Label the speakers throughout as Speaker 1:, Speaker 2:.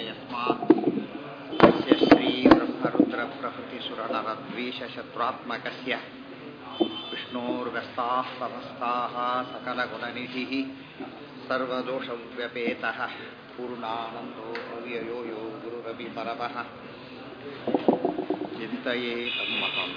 Speaker 1: यस्मात् तस्य श्रीब्रह्मरुद्रप्रभृतिसुरनरद्वीषशत्रुरात्मकस्य विष्णोर्व्यस्ताः समस्ताः सकलगुणनिधिः सर्वदोषव्यपेतः पूर्णानन्दो अव्ययो यो गुरुरपि परमः चिन्तये तन्महम्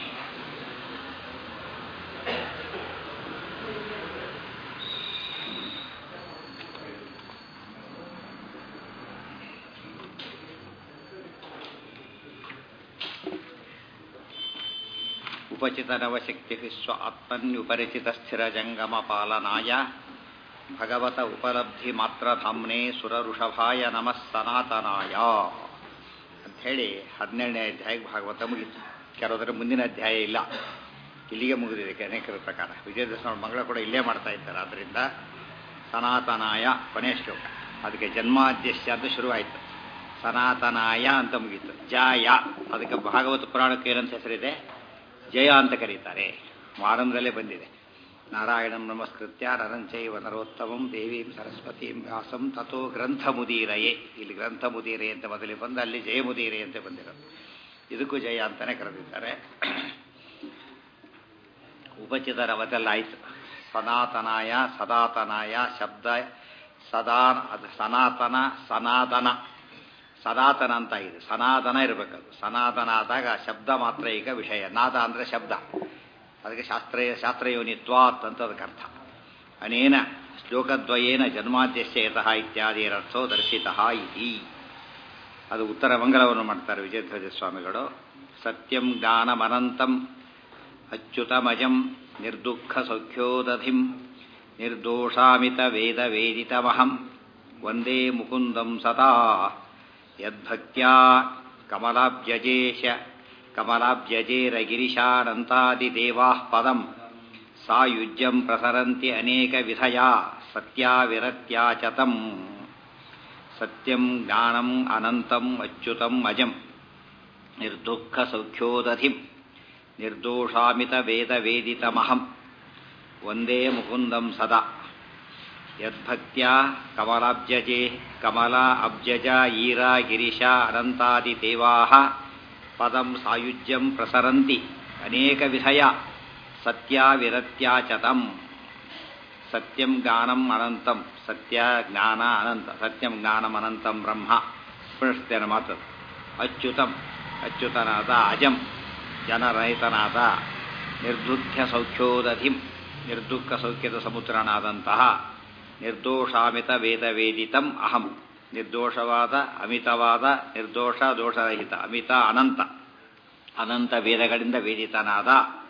Speaker 1: उपचितनवशक्तिः स्व आत्मन्युपरिचितस्थिरजङ्गमपालनाय ಭಗವತ ಉಪಲಬ್ಧಿ ಮಾತ್ರ ಧಾಮ್ನೆ ಸುರಋಷಭಾಯ ನಮಃ ಸನಾತನಾಯ ಅಂಥೇಳಿ ಹದಿನೇಳನೇ ಅಧ್ಯಾಯಕ್ಕೆ ಭಾಗವತ ಮುಗಿತು ಕೆಲವದರ ಮುಂದಿನ ಅಧ್ಯಾಯ ಇಲ್ಲ ಇಲ್ಲಿಗೆ ಮುಗಿದಿದೆ ಅನೇಕರ ಪ್ರಕಾರ ವಿಜಯದಶಮಿ ಮಂಗಳ ಕೂಡ ಇಲ್ಲೇ ಮಾಡ್ತಾ ಇದ್ದಾರೆ ಆದ್ದರಿಂದ ಸನಾತನಾಯ ಕೊನೆಯ ಶ್ಲೋಕ ಅದಕ್ಕೆ ಜನ್ಮಾದ್ಯಶ್ಯ ಅಂತ ಶುರುವಾಯಿತು ಸನಾತನಾಯ ಅಂತ ಮುಗೀತು ಜಯ ಅದಕ್ಕೆ ಭಾಗವತ ಪುರಾಣಕ್ಕೆ ಏನಂತ ಹೆಸರಿದೆ ಜಯ ಅಂತ ಕರೀತಾರೆ ಆರಂಭದಲ್ಲೇ ಬಂದಿದೆ ನಾರಾಯಣಂ ನಮಸ್ಕೃತ್ಯ ನರಂಚೈವ ನರೋತ್ತಮಂ ದೇವೀಂ ಸರಸ್ವತೀಂ ವ್ಯಾಸಂ ತಥೋ ಗ್ರಂಥ ಮುದೀರಯೇ ಇಲ್ಲಿ ಗ್ರಂಥ ಮುದೀರೆ ಅಂತ ಮೊದಲೇ ಬಂದು ಅಲ್ಲಿ ಜಯ ಮುದೀರೆ ಅಂತ ಬಂದಿರೋದು ಇದಕ್ಕೂ ಜಯ ಅಂತಾನೆ ಕರೆದಿದ್ದಾರೆ ಉಪಚಿತರ ಅವತೆಲ್ಲ ಆಯಿತು ಸನಾತನಾಯ ಸದಾತನಾಯ ಶಬ್ದ ಸದಾ ಸನಾತನ ಸನಾತನ ಸನಾತನ ಅಂತ ಇದೆ ಸನಾತನ ಇರಬೇಕದು ಸನಾತನ ಆದಾಗ ಶಬ್ದ ಮಾತ್ರ ಈಗ ವಿಷಯ ನಾದ ಅಂದರೆ ಶಬ್ದ ಅದಕ್ಕೆ ಶಾಸ್ತ್ರೀಯ ಶಾಸ್ತ್ರಯೋನಿತ್ವಾತ್ ಅಂತ ಅದಕ್ಕೆ ಅರ್ಥ ಅನೇನ ಶ್ಲೋಕದ್ವಯೇನ ಜನ್ಮಾದ್ಯಶ್ಯ ಯತಃ ಇತ್ಯಾದಿರರ್ಥೋ ದರ್ಶಿತಃ ಇತಿ ಅದು ಉತ್ತರ ಮಂಗಲವನ್ನು ಮಾಡ್ತಾರೆ ವಿಜಯಧ್ವಜ ಸ್ವಾಮಿಗಳು ಸತ್ಯಂ ಜ್ಞಾನಮನಂತಂ ಅಚ್ಯುತಮಜಂ ನಿರ್ದುಃಖ ಸೌಖ್ಯೋದಧಿಂ ನಿರ್ದೋಷಾಮಿತ ವೇದ ವೇದಿತಮಹಂ ವಂದೇ ಮುಕುಂದಂ ಸದಾ ಯದ್ಭಕ್ತ್ಯಾ ಕಮಲಾಬ್ಜಜೇಶ ಕಮಲಾಬ್ಜಜೇರಗಿರಿಶಾನಂತಾದಿದೇವಾಃ ಪದಂ ಸಾಯುಜ್ಯಂ ಪ್ರಸರಂತಿ ಅನೇಕ ವಿಧಯಾ ಸತ್ಯಾವಿರತ್ಯಾ ಚ ತಂ ಸತ್ಯಂ ಜ್ಞಾನಂ ಅನಂತಂ ಅಚ್ಯುತಂ ಅಜಂ ನಿರ್ದುಃಖ ಸೌಖ್ಯೋದಧಿಂ ನಿರ್ದೋಷಾಮಿತ ವೇದ ವೇದಿತಮಹಂ ವಂದೇ ಮುಕುಂದಂ ಸದಾ ಯದ್ಭಕ್ತ್ಯಾ ಕಮಲಾಬ್ಜಜೆ ಕಮಲಾ ಅಬ್ಜಜ ಈರಾ ಗಿರಿಶ ಅನಂತಾದಿದೇವಾಃ ಪದಂ ಸಾಯುಜ್ಯಂ ಪ್ರಸರಂತಿ ಅನೇಕ ವಿಧಯ ಸತ್ಯಾವಿರತ್ಯಾ ಚ ತಂ ಸತ್ಯಂ ಜ್ಞಾನಂ ಅನಂತಂ ಸತ್ಯ ಜ್ಞಾನ ಅನಂತ ಸತ್ಯಂ ಜ್ಞಾನಂ ಅನಂತಂ ಬ್ರಹ್ಮ ಸ್ಪೃಷ್ಟೇನ ಮಾತು ಅಚ್ಯುತಂ ಅಚ್ಯುತನಾದ ಅಜಂ ಜನರಹಿತನಾದ ನಿರ್ದುಃಖ್ಯ ಸೌಖ್ಯೋದಧಿಂ ನಿರ್ದುಃಖ ಸೌಖ್ಯದ ಸಮುದ್ರನಾದಂತಹ ನಿರ್ದೋಷಾಮಿತ ವೇದ ವೇದಿತಂ ಅಹಂ ನಿರ್ದೋಷವಾದ ಅಮಿತವಾದ ನಿರ್ದೋಷ ದೋಷರಹಿತ ಅಮಿತ ಅನಂತ ಅನಂತ ವೇದಗಳಿಂದ ವೇದಿತನಾದ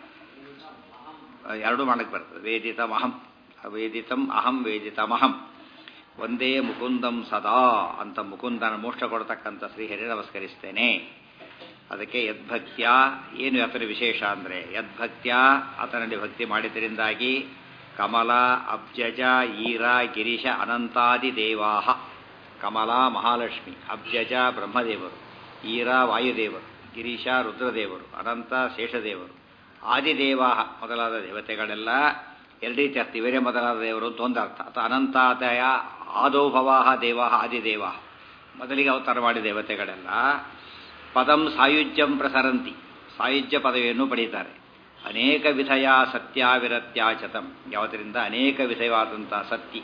Speaker 1: ಎರಡು ಮಾಡಕ್ಕೆ ಬರ್ತದೆ ವೇದಿತಂ ಅಹಂ ವೇದಿತಂ ಅಹಂ ವೇದಿತಮಹಂ ಒಂದೇ ಮುಕುಂದಂ ಸದಾ ಅಂತ ಮುಕುಂದನ ಮೋಕ್ಷ ಕೊಡ್ತಕ್ಕಂಥ ಶ್ರೀಹರಿ ನಮಸ್ಕರಿಸ್ತೇನೆ ಅದಕ್ಕೆ ಯದ್ಭಕ್ತ್ಯ ಏನು ಆತನ ವಿಶೇಷ ಅಂದರೆ ಯದ್ಭಕ್ತ್ಯ ಆತನಲ್ಲಿ ಭಕ್ತಿ ಮಾಡಿದ್ದರಿಂದಾಗಿ ಕಮಲ ಅಬ್ಜಜ ಈರ ಗಿರೀಶ ಅನಂತಾದಿ ದೇವಾಹ ಕಮಲ ಮಹಾಲಕ್ಷ್ಮಿ ಅಬ್ಜಜ ಬ್ರಹ್ಮದೇವರು ಈರ ವಾಯುದೇವರು ಗಿರೀಶ ರುದ್ರದೇವರು ಅನಂತ ಶೇಷದೇವರು ಆದಿದೇವಾಹ ಮೊದಲಾದ ದೇವತೆಗಳೆಲ್ಲ ಎರಡು ರೀತಿ ಅರ್ಥ ಇವರೇ ಮೊದಲಾದ ದೇವರು ಅಂತ ಒಂದು ಅರ್ಥ ಅಥವಾ ಅನಂತಾದಯ ಆದೋಭವಾಹ ದೇವಾಹ ಆದಿದೇವ ಮೊದಲಿಗೆ ಅವತಾರ ಮಾಡಿ ದೇವತೆಗಳೆಲ್ಲ ಪದಂ ಸಾಯುಜ್ಯಂ ಪ್ರಸರಂತಿ ಸಾಯುಜ್ಯ ಪದವಿಯನ್ನು ಪಡೆಯುತ್ತಾರೆ ಅನೇಕ ವಿಧಯ ಸತ್ಯಾವಿರತ್ಯಾಚತಂ ಯಾವುದರಿಂದ ಅನೇಕ ವಿಧವಾದಂತಹ ಸತ್ಯ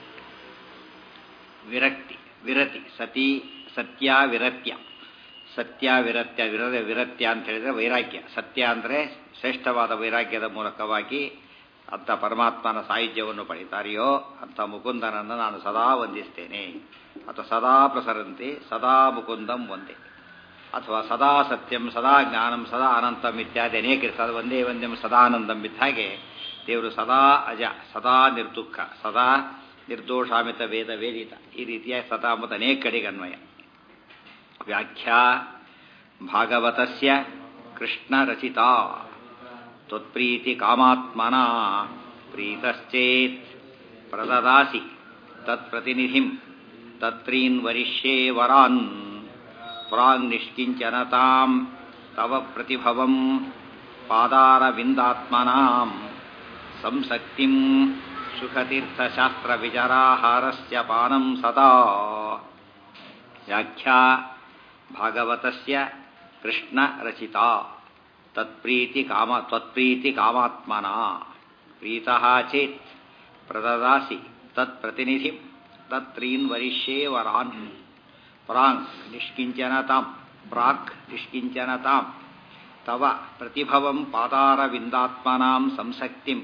Speaker 1: ವಿರಕ್ತಿ ವಿರತಿ ಸತಿ ಸತ್ಯ ವಿರತ್ಯ ಸತ್ಯ ವಿರತ್ಯ ವಿರದ ವಿರತ್ಯ ಅಂತ ಹೇಳಿದ್ರೆ ವೈರಾಗ್ಯ ಸತ್ಯ ಅಂದರೆ ಶ್ರೇಷ್ಠವಾದ ವೈರಾಗ್ಯದ ಮೂಲಕವಾಗಿ ಅಂಥ ಪರಮಾತ್ಮನ ಸಾಯುಜ್ಯವನ್ನು ಪಡೀತಾರೆಯೋ ಅಂಥ ಮುಕುಂದನನ್ನು ನಾನು ಸದಾ ವಂದಿಸ್ತೇನೆ ಅಥವಾ ಸದಾ ಪ್ರಸರಂತೆ ಸದಾ ಮುಕುಂದಂ ಒಂದೇ ಅಥವಾ ಸದಾ ಸತ್ಯಂ ಸದಾ ಜ್ಞಾನಂ ಸದಾ ಅನಂತಂ ಇತ್ಯಾದಿ ಅನೇಕ ಇರ್ತದೆ ಒಂದೇ ಒಂದೇ ಸದಾನಂದಂ ಇದ್ದ ಹಾಗೆ ದೇವರು ಸದಾ ಅಜ ಸದಾ ನಿರ್ದುಃಖ ಸದಾ ನಿರ್ದೋಷಾಮಿತ ವೇದ ವೇದಿತ ಈ ರೀತಿಯ ಸದಾ ಮತ್ತು ಅನೇಕ ಕಡೆಗೆ ಅನ್ವಯ ವ್ಯಾಖ್ಯಾ ಭಾಗವತಸ್ಯ ಕೃಷ್ಣ ರಚಿತಾ ತ್ವತ್ಪ್ರೀತಿ ಕಾಮಾತ್ಮನ ಪ್ರೀತಶ್ಚೇತ್ ಪ್ರದದಾಸಿ ತತ್ಪ್ರತಿನಿಧಿಂ ತತ್ರೀನ್ ವರಿಷ್ಯೇ ವರಾನ್ ಪ್ರಾಂಗ್ ನಿಷ್ಕಿಂಚನತಾಂ ತವ ಪ್ರತಿಭವಂ ಪಾದಾರವಿಂದಾತ್ಮನಾಂ ಸಂಸಕ್ತಿಂ ಸುಖತೀರ್ಥಶಾಸ್ತ್ರವಿಜರಾಹಾರಸ್ಯ ಪಾನಂ ಸದಾ ವ್ಯಾಖ್ಯಾ ಭಾಗವತಸ್ಯ ಕೃಷ್ಣ ರಚಿತಾ ತತ್ಪ್ರೀತಿ ಕಾಮ ತ್ವತ್ಪ್ರೀತಿ ಕಾಮಾತ್ಮನ ಪ್ರೀತಃ ಚೇತ್ ಪ್ರದದಾಸಿ ತತ್ ಪ್ರತಿನಿಧಿ ತತ್ರೀನ್ ವರಿಷ್ಯೇ ವರಾನ್ ಪ್ರಾಂಗ್ ನಿಷ್ಕಿಂಚನತಾಂ ಪ್ರಾಕ್ ನಿಷ್ಕಿಂಚನತಾಂ ತವ ಪ್ರತಿಭವಂ ಪಾದಾರವಿಂದಾತ್ಮನಾಂ ಸಂಸಕ್ತಿಂ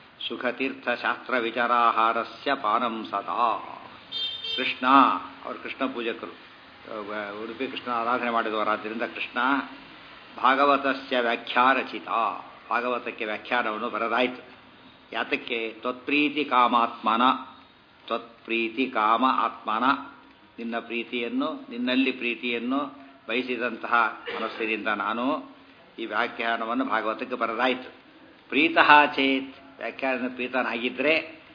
Speaker 1: ಸುಖತೀರ್ಥಶಾಸ್ತ್ರವಿಚಾರಾಹಾರಸ್ಯ ಪಾನಂ ಸದಾ ಕೃಷ್ಣ ಅವರು ಕೃಷ್ಣ ಪೂಜಕರು ಉಡುಪಿ ಕೃಷ್ಣ ಆರಾಧನೆ ಮಾಡಿದವರಾದ್ದರಿಂದ ಕೃಷ್ಣ ಭಾಗವತಸ್ಯ ವ್ಯಾಖ್ಯಾ ರಚಿತ ಭಾಗವತಕ್ಕೆ ವ್ಯಾಖ್ಯಾನವನ್ನು ಬರೆದಾಯಿತು ಯಾತಕ್ಕೆ ತ್ವತ್ಪ್ರೀತಿ ಕಾಮಾತ್ಮನ ತ್ವತ್ಪ್ರೀತಿ ಕಾಮ ಆತ್ಮನ ನಿನ್ನ ಪ್ರೀತಿಯನ್ನು ನಿನ್ನಲ್ಲಿ ಪ್ರೀತಿಯನ್ನು ಬಯಸಿದಂತಹ ಮನಸ್ಸಿನಿಂದ ನಾನು ಈ ವ್ಯಾಖ್ಯಾನವನ್ನು ಭಾಗವತಕ್ಕೆ ಬರೆದಾಯಿತು ಪ್ರೀತಃ ಚೇತ್ ವ್ಯಾಖ್ಯಾನ ಪ್ರೀತನಾಗಿದ್ದರೆ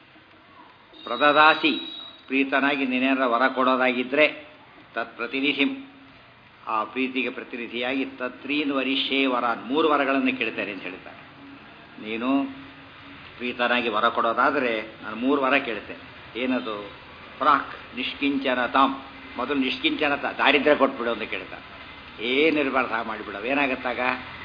Speaker 1: ಪ್ರದದಾಸಿ ಪ್ರೀತನಾಗಿ ನಿನ್ನೇನ ವರ ಕೊಡೋದಾಗಿದ್ದರೆ ತತ್ ಪ್ರತಿನಿಧಿ ಆ ಪ್ರೀತಿಗೆ ಪ್ರತಿನಿಧಿಯಾಗಿ ತತ್ರೀನ್ ವರಿಷ್ಯೇ ವರಾನ್ ಮೂರು ವರಗಳನ್ನು ಕೇಳ್ತೇನೆ ಅಂತ ಹೇಳ್ತಾರೆ ನೀನು ಪ್ರೀತನಾಗಿ ವರ ಕೊಡೋದಾದರೆ ನಾನು ಮೂರು ವರ ಕೇಳ್ತೇನೆ ಏನದು ಪ್ರಾಕ್ ನಿಷ್ಕಿಂಚನತಾಂ ಮೊದಲು ನಿಷ್ಕಿಂಚನತ ದಾರಿದ್ರ್ಯ ಕೊಟ್ಬಿಡು ಅಂತ ಕೇಳ್ತಾರೆ ಏನಿರಬಾರ್ದು ಹಾಗೆ ಮಾಡಿಬಿಡವು ಏನಾಗತ್ತಾಗ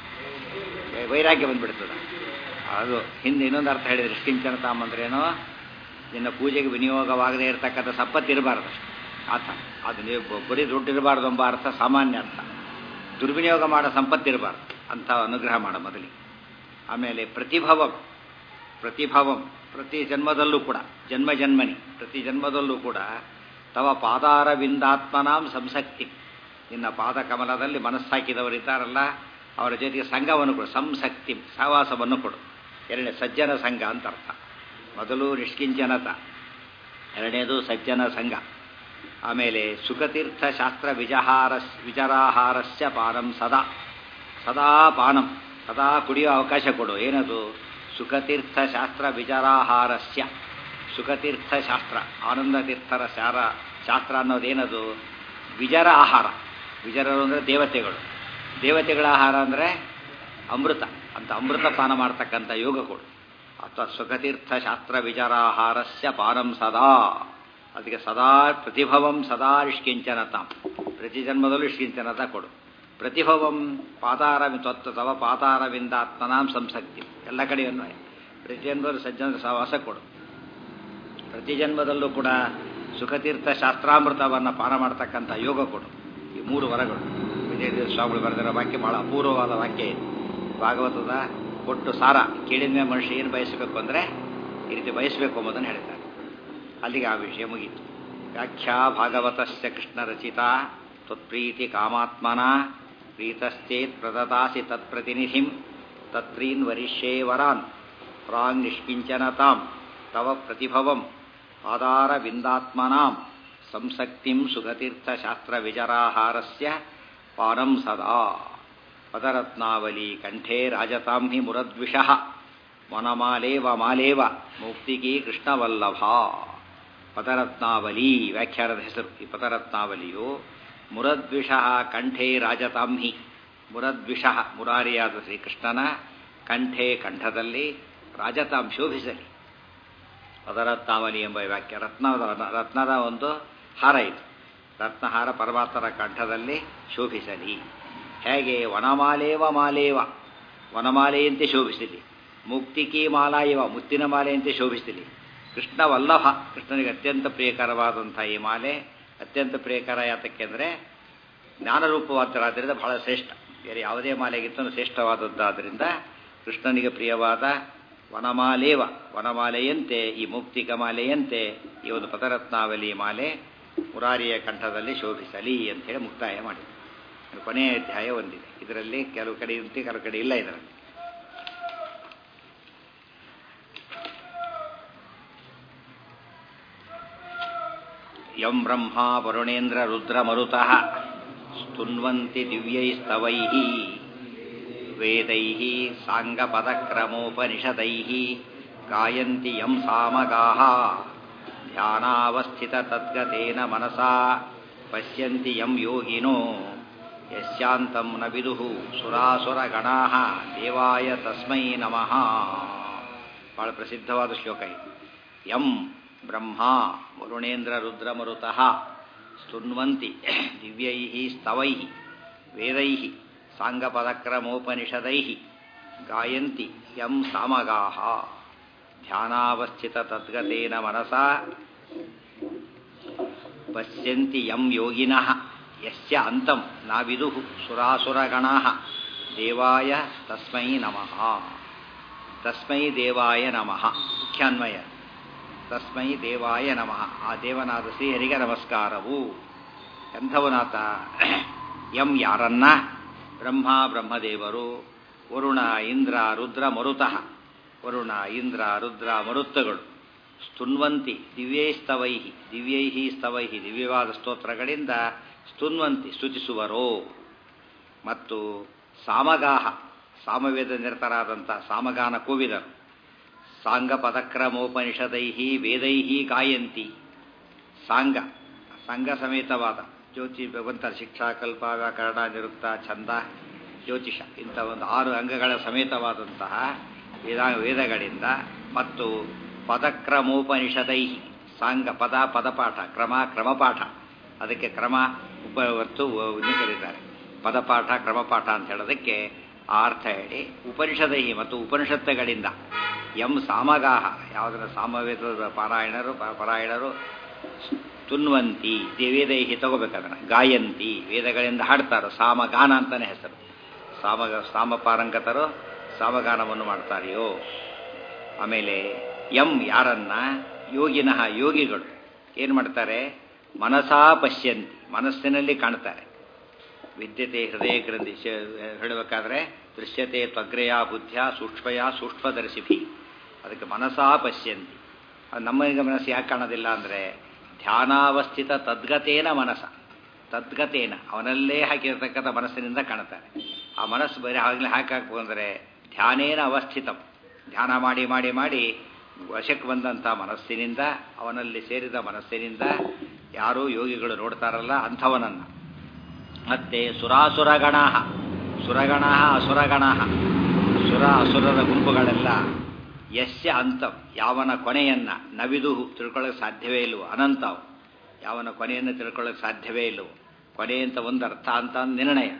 Speaker 1: ವೈರಾಗ್ಯ ಬಂದ್ಬಿಡ್ತದ ಅದು ಹಿಂದೆ ಇನ್ನೊಂದು ಅರ್ಥ ಹೇಳಿದ್ರೆ ನಿಷ್ಕಿಂಚನತಾಂ ಅಂದ್ರೇನೋ ನಿನ್ನ ಪೂಜೆಗೆ ವಿನಿಯೋಗವಾಗದೇ ಇರತಕ್ಕಂಥ ಸಂಪತ್ತಿರಬಾರ್ದು ಆತ ಅದು ನೀವು ಬರೀ ದುಡ್ಡಿರಬಾರ್ದು ಎಂಬ ಅರ್ಥ ಸಾಮಾನ್ಯ ಅರ್ಥ ದುರ್ವಿನಿಯೋಗ ಮಾಡೋ ಸಂಪತ್ತಿರಬಾರ್ದು ಅಂತ ಅನುಗ್ರಹ ಮಾಡ ಮೊದಲಿಗೆ ಆಮೇಲೆ ಪ್ರತಿಭವಂ ಪ್ರತಿಭವಂ ಪ್ರತಿ ಜನ್ಮದಲ್ಲೂ ಕೂಡ ಜನ್ಮ ಜನ್ಮನಿ ಪ್ರತಿ ಜನ್ಮದಲ್ಲೂ ಕೂಡ ತವ ಪಾದಾರವಿಂದಾತ್ಮನಾಂ ಸಂಸಕ್ತಿ ನಿನ್ನ ಪಾದ ಕಮಲದಲ್ಲಿ ಮನಸ್ಸಾಕಿದವರಿದ್ದಾರಲ್ಲ ಅವರ ಜೊತೆಗೆ ಸಂಘವನ್ನು ಕೊಡು ಸಂಸಕ್ತಿ ಸಹವಾಸವನ್ನು ಕೊಡು ಎರಡನೇ ಸಜ್ಜನ ಸಂಘ ಅಂತ ಅರ್ಥ ಮೊದಲು ನಿಷ್ಕಿಂಚನತ ಎರಡನೇದು ಸಜ್ಜನ ಸಂಘ ಆಮೇಲೆ ಸುಖತೀರ್ಥ ಶಾಸ್ತ್ರ ವಿಜಹಾರ ವಿಚಾರಾಹಾರಸ್ಯ ಪಾನಂ ಸದಾ ಸದಾ ಪಾನಂ ಸದಾ ಕುಡಿಯೋ ಅವಕಾಶ ಕೊಡು ಏನದು ಸುಖತೀರ್ಥ ಶಾಸ್ತ್ರ ವಿಚಾರಾಹಾರಸ್ಯ ಸುಖತೀರ್ಥ ಶಾಸ್ತ್ರ ಆನಂದ ತೀರ್ಥರ ಶಾರ ಶಾಸ್ತ್ರ ಅನ್ನೋದೇನದು ವಿಜರ ಆಹಾರ ವಿಜರರು ಅಂದರೆ ದೇವತೆಗಳು ದೇವತೆಗಳ ಆಹಾರ ಅಂದರೆ ಅಮೃತ ಅಂತ ಅಮೃತ ಪಾನ ಮಾಡ್ತಕ್ಕಂಥ ಯೋಗ ಕೊಡು ಅಥವಾ ಸುಖತೀರ್ಥ ಶಾಸ್ತ್ರ ವಿಚಾರಾಹಾರಸ್ಯ ಪಾನಂ ಸದಾ ಅದಕ್ಕೆ ಸದಾ ಪ್ರತಿಭವಂ ಸದಾ ನಿಷ್ಕಿಂಚನತಾಂ ಪ್ರತಿ ಜನ್ಮದಲ್ಲೂ ನಿಷ್ಕಿಂಚನತ ಕೊಡು ಪ್ರತಿಭವಂ ಪಾತಾರ ತ್ವತ್ತ ತವ ಪಾತಾರವಿಂದಾತ್ಮನಾಂ ಸಂಸಕ್ತಿ ಎಲ್ಲ ಕಡೆಯನ್ನು ಪ್ರತಿ ಜನ್ಮದಲ್ಲೂ ಸಜ್ಜನ ಸಹವಾಸ ಕೊಡು ಪ್ರತಿ ಜನ್ಮದಲ್ಲೂ ಕೂಡ ಸುಖತೀರ್ಥ ಶಾಸ್ತ್ರಾಮೃತವನ್ನು ಪಾನ ಮಾಡ್ತಕ್ಕಂಥ ಯೋಗ ಕೊಡು ಈ ಮೂರು ವರಗಳು ವಿಜಯದೇವ ಸ್ವಾಮಿಗಳು ಬರೆದಿರೋ ವಾಕ್ಯ ಬಹಳ ಅಪೂರ್ವವಾದ ವಾಕ್ಯ ಇದೆ ಭಾಗವತದ ಕೊಟ್ಟು ಸಾರ ಕೇಳಿದ ಮೇಲೆ ಮನುಷ್ಯ ಏನು ಬಯಸಬೇಕು ಅಂದರೆ ಈ ರೀತಿ ಬಯಸಬೇಕು ಎಂಬುದನ್ನು ಹೇಳ್ತಾರೆ ಅಲ್ಲಿಗೆ ಆ ವಿಷಯ ಮುಗೀತು ವ್ಯಾಖ್ಯಾ ಭಾಗವತಸ್ಯ ಕೃಷ್ಣ ರಚಿತ ತ್ವತ್ಪ್ರೀತಿ ಕಾಮಾತ್ಮನ ಪ್ರೀತಶ್ಚೇತ್ ಪ್ರದದಾಸಿ ತತ್ಪ್ರತಿನಿಧಿಂ ತತ್ರೀನ್ ವರಿಷ್ಯೇ ವರಾನ್ ಪ್ರಾಂಗ್ ನಿಷ್ಕಿಂಚನತಾಂ ತವ ಪ್ರತಿಭವಂ ಆಧಾರವಿಂದಾತ್ಮನಾಂ ಸಂಸಕ್ತಿಂ ಸುಖತೀರ್ಥಶಾಸ್ತ್ರ ವಿಜರಾಹಾರಸ್ಯ ಪಾನಂ ಸದಾ ಪದರತ್ನಾವಲಿ ಕಂಠೇ ರಾಜತಾಂ ಹಿ ಮುರದ್ವಿಷಃ ವನಮಾಲೇವ ಮಾಲೇವ ಮುಕ್ತಿಗೀ ಕೃಷ್ಣವಲ್ಲಭ ಪದರತ್ನಾವಲಿ ವ್ಯಾಖ್ಯಾನದ ಹೆಸರು ಈ ಪದರತ್ನಾವಲಿಯು ಮುರದ್ವಿಷಃ ಕಂಠೇ ರಾಜತಾಂ ಹಿ ಮುರದ್ವಿಷಃ ಮುರಾರಿಯಾದ ಶ್ರೀಕೃಷ್ಣನ ಕಂಠೆ ಕಂಠದಲ್ಲಿ ರಾಜತಾಂ ಶೋಭಿಸಲಿ ಪದರತ್ನಾವಲಿ ಎಂಬ ವ್ಯಾಖ್ಯ ರತ್ನದ ರತ್ನದ ಒಂದು ಹಾರ ಇದು ರತ್ನಹಾರ ಪರಮಾತ್ಮರ ಕಂಠದಲ್ಲಿ ಶೋಭಿಸಲಿ ಹೇಗೆ ವನಮಾಲೇವ ಮಾಲೇವ ವನಮಾಲೆಯಂತೆ ಶೋಭಿಸಲಿ ಮುಕ್ತಿಕಿ ಮಾಲಾ ಇವ ಮುತ್ತಿನ ಮಾಲೆಯಂತೆ ಶೋಭಿಸಲಿ ಕೃಷ್ಣ ವಲ್ಲಭ ಕೃಷ್ಣನಿಗೆ ಅತ್ಯಂತ ಪ್ರಿಯಕರವಾದಂಥ ಈ ಮಾಲೆ ಅತ್ಯಂತ ಪ್ರಿಯಕರ ಯಾತಕ್ಕೆ ಅಂದರೆ ಜ್ಞಾನರೂಪವಾದರಾದ್ದರಿಂದ ಬಹಳ ಶ್ರೇಷ್ಠ ಬೇರೆ ಯಾವುದೇ ಮಾಲೆಗಿಂತ ಶ್ರೇಷ್ಠವಾದದ್ದಾದ್ದರಿಂದ ಕೃಷ್ಣನಿಗೆ ಪ್ರಿಯವಾದ ವನಮಾಲೇವ ವನಮಾಲೆಯಂತೆ ಈ ಮುಕ್ತಿಕ ಮಾಲೆಯಂತೆ ಈ ಒಂದು ಪದರತ್ನಾವಲಿ ಮಾಲೆ ಮುರಾರಿಯ ಕಂಠದಲ್ಲಿ ಶೋಭಿಸಲಿ ಅಂತೇಳಿ ಮುಕ್ತಾಯ ಮಾಡಿ ಕೊನೆಯ ಅಧ್ಯಾಯ ಒಂದಿದೆ ಇದರಲ್ಲಿ ಕೆಲವು ಕಡೆ ಇರುತ್ತೆ ಕೆಲವು ಕಡೆ ಇಲ್ಲ ಇದರಲ್ಲಿ ಯಂ ಬ್ರಹ್ಮ ವರುಣೇಂದ್ರ ರುದ್ರ ಮರುತಃ ಸ್ತುನ್ವಂತಿ ದಿವ್ಯೈಸ್ತವೈ ವೇದೈ ಸಾಂಗಪದಕ್ರಮೋಪನಿಷದೈ ಗಾಯಂತಿ ಯಂ ಸಾಮಗಾಹ ಧ್ಯಾನಾವಸ್ಥಿತ ತದ್ಗತೇನ ಮನಸಾ ಪಶ್ಯಂತಿ ಯಂ ಯೋಗಿನೋ ಯಸ್ಯಾಂತಂ ನ ವಿದುಃ ಸುರಾಸುರಗಣಾ ದೇವಾಯ ತಸ್ಮೈ ನಮಃ ಬಹಳ ಪ್ರಸಿದ್ಧವಾದ ಶ್ಲೋಕ ಇದು ಯಂ ಬ್ರಹ್ಮ ವರುಣೇಂದ್ರ ರುದ್ರ ಮರುತಃ ಸ್ತುನ್ವಂತಿ ದಿವ್ಯೈ ಸ್ತವೈ ವೇದೈ ಸಾಂಗಪದಕ್ರಮೋಪನಿಷದೈ ಗಾಯಂತಿ ಯಂ ಸಾಮಗಾ ಧ್ಯಾನಾವಸ್ಥಿತ ತದ್ಗತೇನ ಮನಸಾ ಪಶ್ಯಂತಿ ಯಂ ಯೋಗಿನಃ ಯಸ್ಯ ಅಂತಂ ನಾವಿದು ಸುರಾಸುರಗಣಾಃ ದೇವಾಯ ತಸ್ಮೈ ನಮಃ ತಸ್ಮೈ ದೇವಾಯ ನಮಃ ಮುಖ್ಯಾನ್ವಯ ತಸ್ಮೈ ದೇವಾಯ ನಮಃ ಆ ದೇವನಾದ ಶ್ರೀಹರಿಗೆ ನಮಸ್ಕಾರವು ಎಂಥವನಾತ ಎಂ ಯಾರನ್ನ ಬ್ರಹ್ಮ ಬ್ರಹ್ಮದೇವರು ವರುಣ ಇಂದ್ರ ರುದ್ರ ಮರುತಃ ವರುಣ ಇಂದ್ರ ರುದ್ರ ಮರುತ್ತಗಳು ಸ್ತುನ್ವಂತಿ ದಿವ್ಯೈಸ್ತವೈ ದಿವ್ಯೈ ಸ್ತವೈ ದಿವ್ಯವಾದ ಸ್ತೋತ್ರಗಳಿಂದ ಸ್ತುನ್ವಂತಿ ಸ್ತುತಿಸುವರೋ ಮತ್ತು ಸಾಮಗಾಹ ಸಾಮವೇದ ನಿರತರಾದಂಥ ಸಾಮಗಾನ ಕೋವಿದರು ಸಾಂಗ ಪದಕ್ರಮೋಪನಿಷದೈ ವೇದೈ ಗಾಯಂತಿ ಸಾಂಗ ಸಂಘ ಸಮೇತವಾದ ಜ್ಯೋತಿ ಭಗವಂತ ಶಿಕ್ಷಾ ಕಲ್ಪ ವ್ಯಾಕರಣ ನಿರುಕ್ತ ಛಂದ ಜ್ಯೋತಿಷ ಇಂಥ ಒಂದು ಆರು ಅಂಗಗಳ ಸಮೇತವಾದಂತಹ ವೇದ ವೇದಗಳಿಂದ ಮತ್ತು ಪದಕ್ರಮೋಪನಿಷದೈ ಸಾಂಗ ಪದ ಪದಪಾಠ ಕ್ರಮ ಕ್ರಮಪಾಠ ಅದಕ್ಕೆ ಕ್ರಮ ಉಪವತ್ತು ಇನ್ನೂ ಕರೀತಾರೆ ಪದಪಾಠ ಕ್ರಮಪಾಠ ಅಂತ ಹೇಳೋದಕ್ಕೆ ಆ ಅರ್ಥ ಹೇಳಿ ಉಪನಿಷದೈ ಮತ್ತು ಉಪನಿಷತ್ತುಗಳಿಂದ ಎಂ ಸಾಮಗಾಹ ಯಾವುದರ ಸಾಮವೇದ ಪಾರಾಯಣರು ಪಾರಾಯಣರು ತುನ್ವಂತಿ ವೇದೈಹಿ ತಗೋಬೇಕದನ್ನ ಗಾಯಂತಿ ವೇದಗಳಿಂದ ಹಾಡ್ತಾರೋ ಸಾಮಗಾನ ಅಂತಾನೆ ಹೆಸರು ಸಾಮ ಸಾಮಪಾರಂಗತರು ಸಾಮಗಾನವನ್ನು ಮಾಡ್ತಾರೆಯೋ ಆಮೇಲೆ ಎಂ ಯಾರನ್ನ ಯೋಗಿನಃ ಯೋಗಿಗಳು ಏನು ಮಾಡ್ತಾರೆ ಮನಸಾ ಪಶ್ಯಂತಿ ಮನಸ್ಸಿನಲ್ಲಿ ಕಾಣ್ತಾರೆ ವಿದ್ಯತೆ ಹೃದಯ ಗ್ರಂಥಿ ಹೇಳಬೇಕಾದ್ರೆ ದೃಶ್ಯತೆ ತ್ವಗ್ರೆಯ ಬುದ್ಧಿಯ ಸೂಕ್ಷ್ಮಯ ಸೂಕ್ಷ್ಮದರ್ಶಿಭಿ ಅದಕ್ಕೆ ಮನಸಾ ಪಶ್ಯಂತಿ ಅದು ನಮ್ಮನಿಗೆ ಮನಸ್ಸು ಯಾಕೆ ಕಾಣೋದಿಲ್ಲ ಅಂದರೆ ಧ್ಯಾನಾವಸ್ಥಿತ ತದ್ಗತೇನ ಮನಸ ತದ್ಗತೇನ ಅವನಲ್ಲೇ ಹಾಕಿರ್ತಕ್ಕಂಥ ಮನಸ್ಸಿನಿಂದ ಕಾಣ್ತಾರೆ ಆ ಮನಸ್ಸು ಬರೀ ಆಗಲೇ ಹಾಕಾಕ್ಬೇಕು ಅಂದರೆ ಧ್ಯಾನೇನ ಅವಸ್ಥಿತಂ ಧ್ಯಾನ ಮಾಡಿ ಮಾಡಿ ಮಾಡಿ ವಶಕ್ಕೆ ಬಂದಂಥ ಮನಸ್ಸಿನಿಂದ ಅವನಲ್ಲಿ ಸೇರಿದ ಮನಸ್ಸಿನಿಂದ ಯಾರೂ ಯೋಗಿಗಳು ನೋಡ್ತಾರಲ್ಲ ಅಂಥವನನ್ನು ಮತ್ತೆ ಸುರಾಸುರಗಣ ಸುರಗಣ ಅಸುರಗಣ ಸುರ ಅಸುರರ ಗುಂಪುಗಳೆಲ್ಲ ಯಶ್ಯ ಅಂತಂ ಯಾವನ ಕೊನೆಯನ್ನ ನವಿದು ತಿಳ್ಕೊಳ್ಳೋಕೆ ಸಾಧ್ಯವೇ ಇಲ್ಲವೋ ಅನಂತವು ಯಾವನ ಕೊನೆಯನ್ನು ತಿಳ್ಕೊಳ್ಳೋಕೆ ಸಾಧ್ಯವೇ ಇಲ್ಲವೋ ಕೊನೆ ಅಂತ ಒಂದು ಅರ್ಥ ಅಂತ ನಿರ್ಣಯ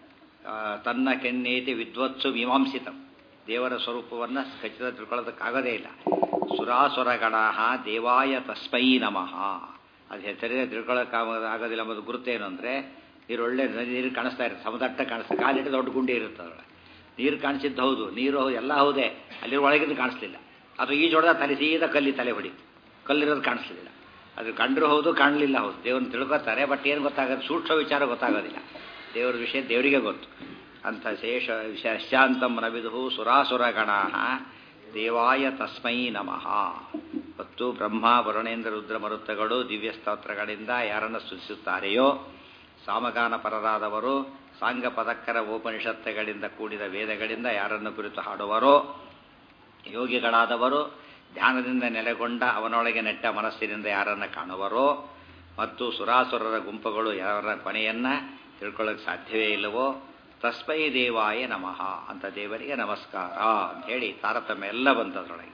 Speaker 1: ತನ್ನ ಕೆನ್ನೇತಿ ವಿದ್ವತ್ಸು ಮೀಮಾಂಸಿತಂ ದೇವರ ಸ್ವರೂಪವನ್ನು ಖಚಿತ ತಿಳ್ಕೊಳ್ಳೋದಕ್ಕಾಗೋದೇ ಇಲ್ಲ ಸುರಾಸುರಗಣ ದೇವಾಯ ತಸ್ಮೈ ನಮಃ ಅದು ಹೆಸರೇ ತಿಳ್ಕೊಳ್ಳೋಕ್ಕಾಗೋದಿಲ್ಲ ಅನ್ನೋದು ಗುರುತೇನು ಅಂದರೆ ನೀರು ಒಳ್ಳೆ ನೀರು ಕಾಣಿಸ್ತಾ ಇರುತ್ತೆ ಸಮದಟ್ಟ ಕಾಣಿಸ್ತಾ ಕಾಲಿಟ್ಟು ದೊಡ್ಡ ಗುಂಡಿ ಇರುತ್ತೆ ಅದರೊಳಗೆ ನೀರು ಕಾಣಿಸಿದ್ದು ಹೌದು ನೀರು ಎಲ್ಲ ಹೌದೇ ಅಲ್ಲಿ ಒಳಗಿದ್ದು ಕಾಣಿಸ್ಲಿಲ್ಲ ಅದು ಈಜೊಡೆದ ತಲೆ ಸೀದಾ ಕಲ್ಲಿ ತಲೆ ಹೊಡಿತು ಕಲ್ಲಿರೋದು ಕಾಣಿಸ್ಲಿಲ್ಲ ಅದು ಕಂಡ್ರೂ ಹೌದು ಕಾಣಲಿಲ್ಲ ಹೌದು ದೇವ್ರನ್ನ ತಿಳ್ಕೊತಾರೆ ಬಟ್ ಏನು ಗೊತ್ತಾಗೋದು ಸೂಕ್ಷ್ಮ ವಿಚಾರ ಗೊತ್ತಾಗೋದಿಲ್ಲ ದೇವ್ರ ವಿಷಯ ದೇವರಿಗೆ ಗೊತ್ತು ಅಂತ ಶೇಷ ಶಾಂತಂ ನವಿದು ಸುರಾಸುರಗಣ ದೇವಾಯ ತಸ್ಮೈ ನಮಃ ಮತ್ತು ಬ್ರಹ್ಮ ವರುಣೇಂದ್ರ ರುದ್ರ ಮರುತ್ತಗಳು ದಿವ್ಯ ಸ್ತೋತ್ರಗಳಿಂದ ಯಾರನ್ನು ಸ್ತುತಿಸುತ್ತಾರೆಯೋ ಸಾಮಗಾನ ಪರರಾದವರು ಸಾಂಗ ಪದಕ್ಕರ ಉಪನಿಷತ್ತುಗಳಿಂದ ಕೂಡಿದ ವೇದಗಳಿಂದ ಯಾರನ್ನು ಕುರಿತು ಹಾಡುವರೋ ಯೋಗಿಗಳಾದವರು ಧ್ಯಾನದಿಂದ ನೆಲೆಗೊಂಡ ಅವನೊಳಗೆ ನೆಟ್ಟ ಮನಸ್ಸಿನಿಂದ ಯಾರನ್ನು ಕಾಣುವರೋ ಮತ್ತು ಸುರಾಸುರರ ಗುಂಪುಗಳು ಯಾರ ಕೊನೆಯನ್ನ ತಿಳ್ಕೊಳ್ಳೋಕೆ ಸಾಧ್ಯವೇ ಇಲ್ಲವೋ ತಸ್ಮೈ ದೇವಾಯ ನಮಃ ಅಂತ ದೇವರಿಗೆ ನಮಸ್ಕಾರ ಅಂತ ಹೇಳಿ ತಾರತಮ್ಯ ಎಲ್ಲ ಬಂತದ್ರೊಳಗೆ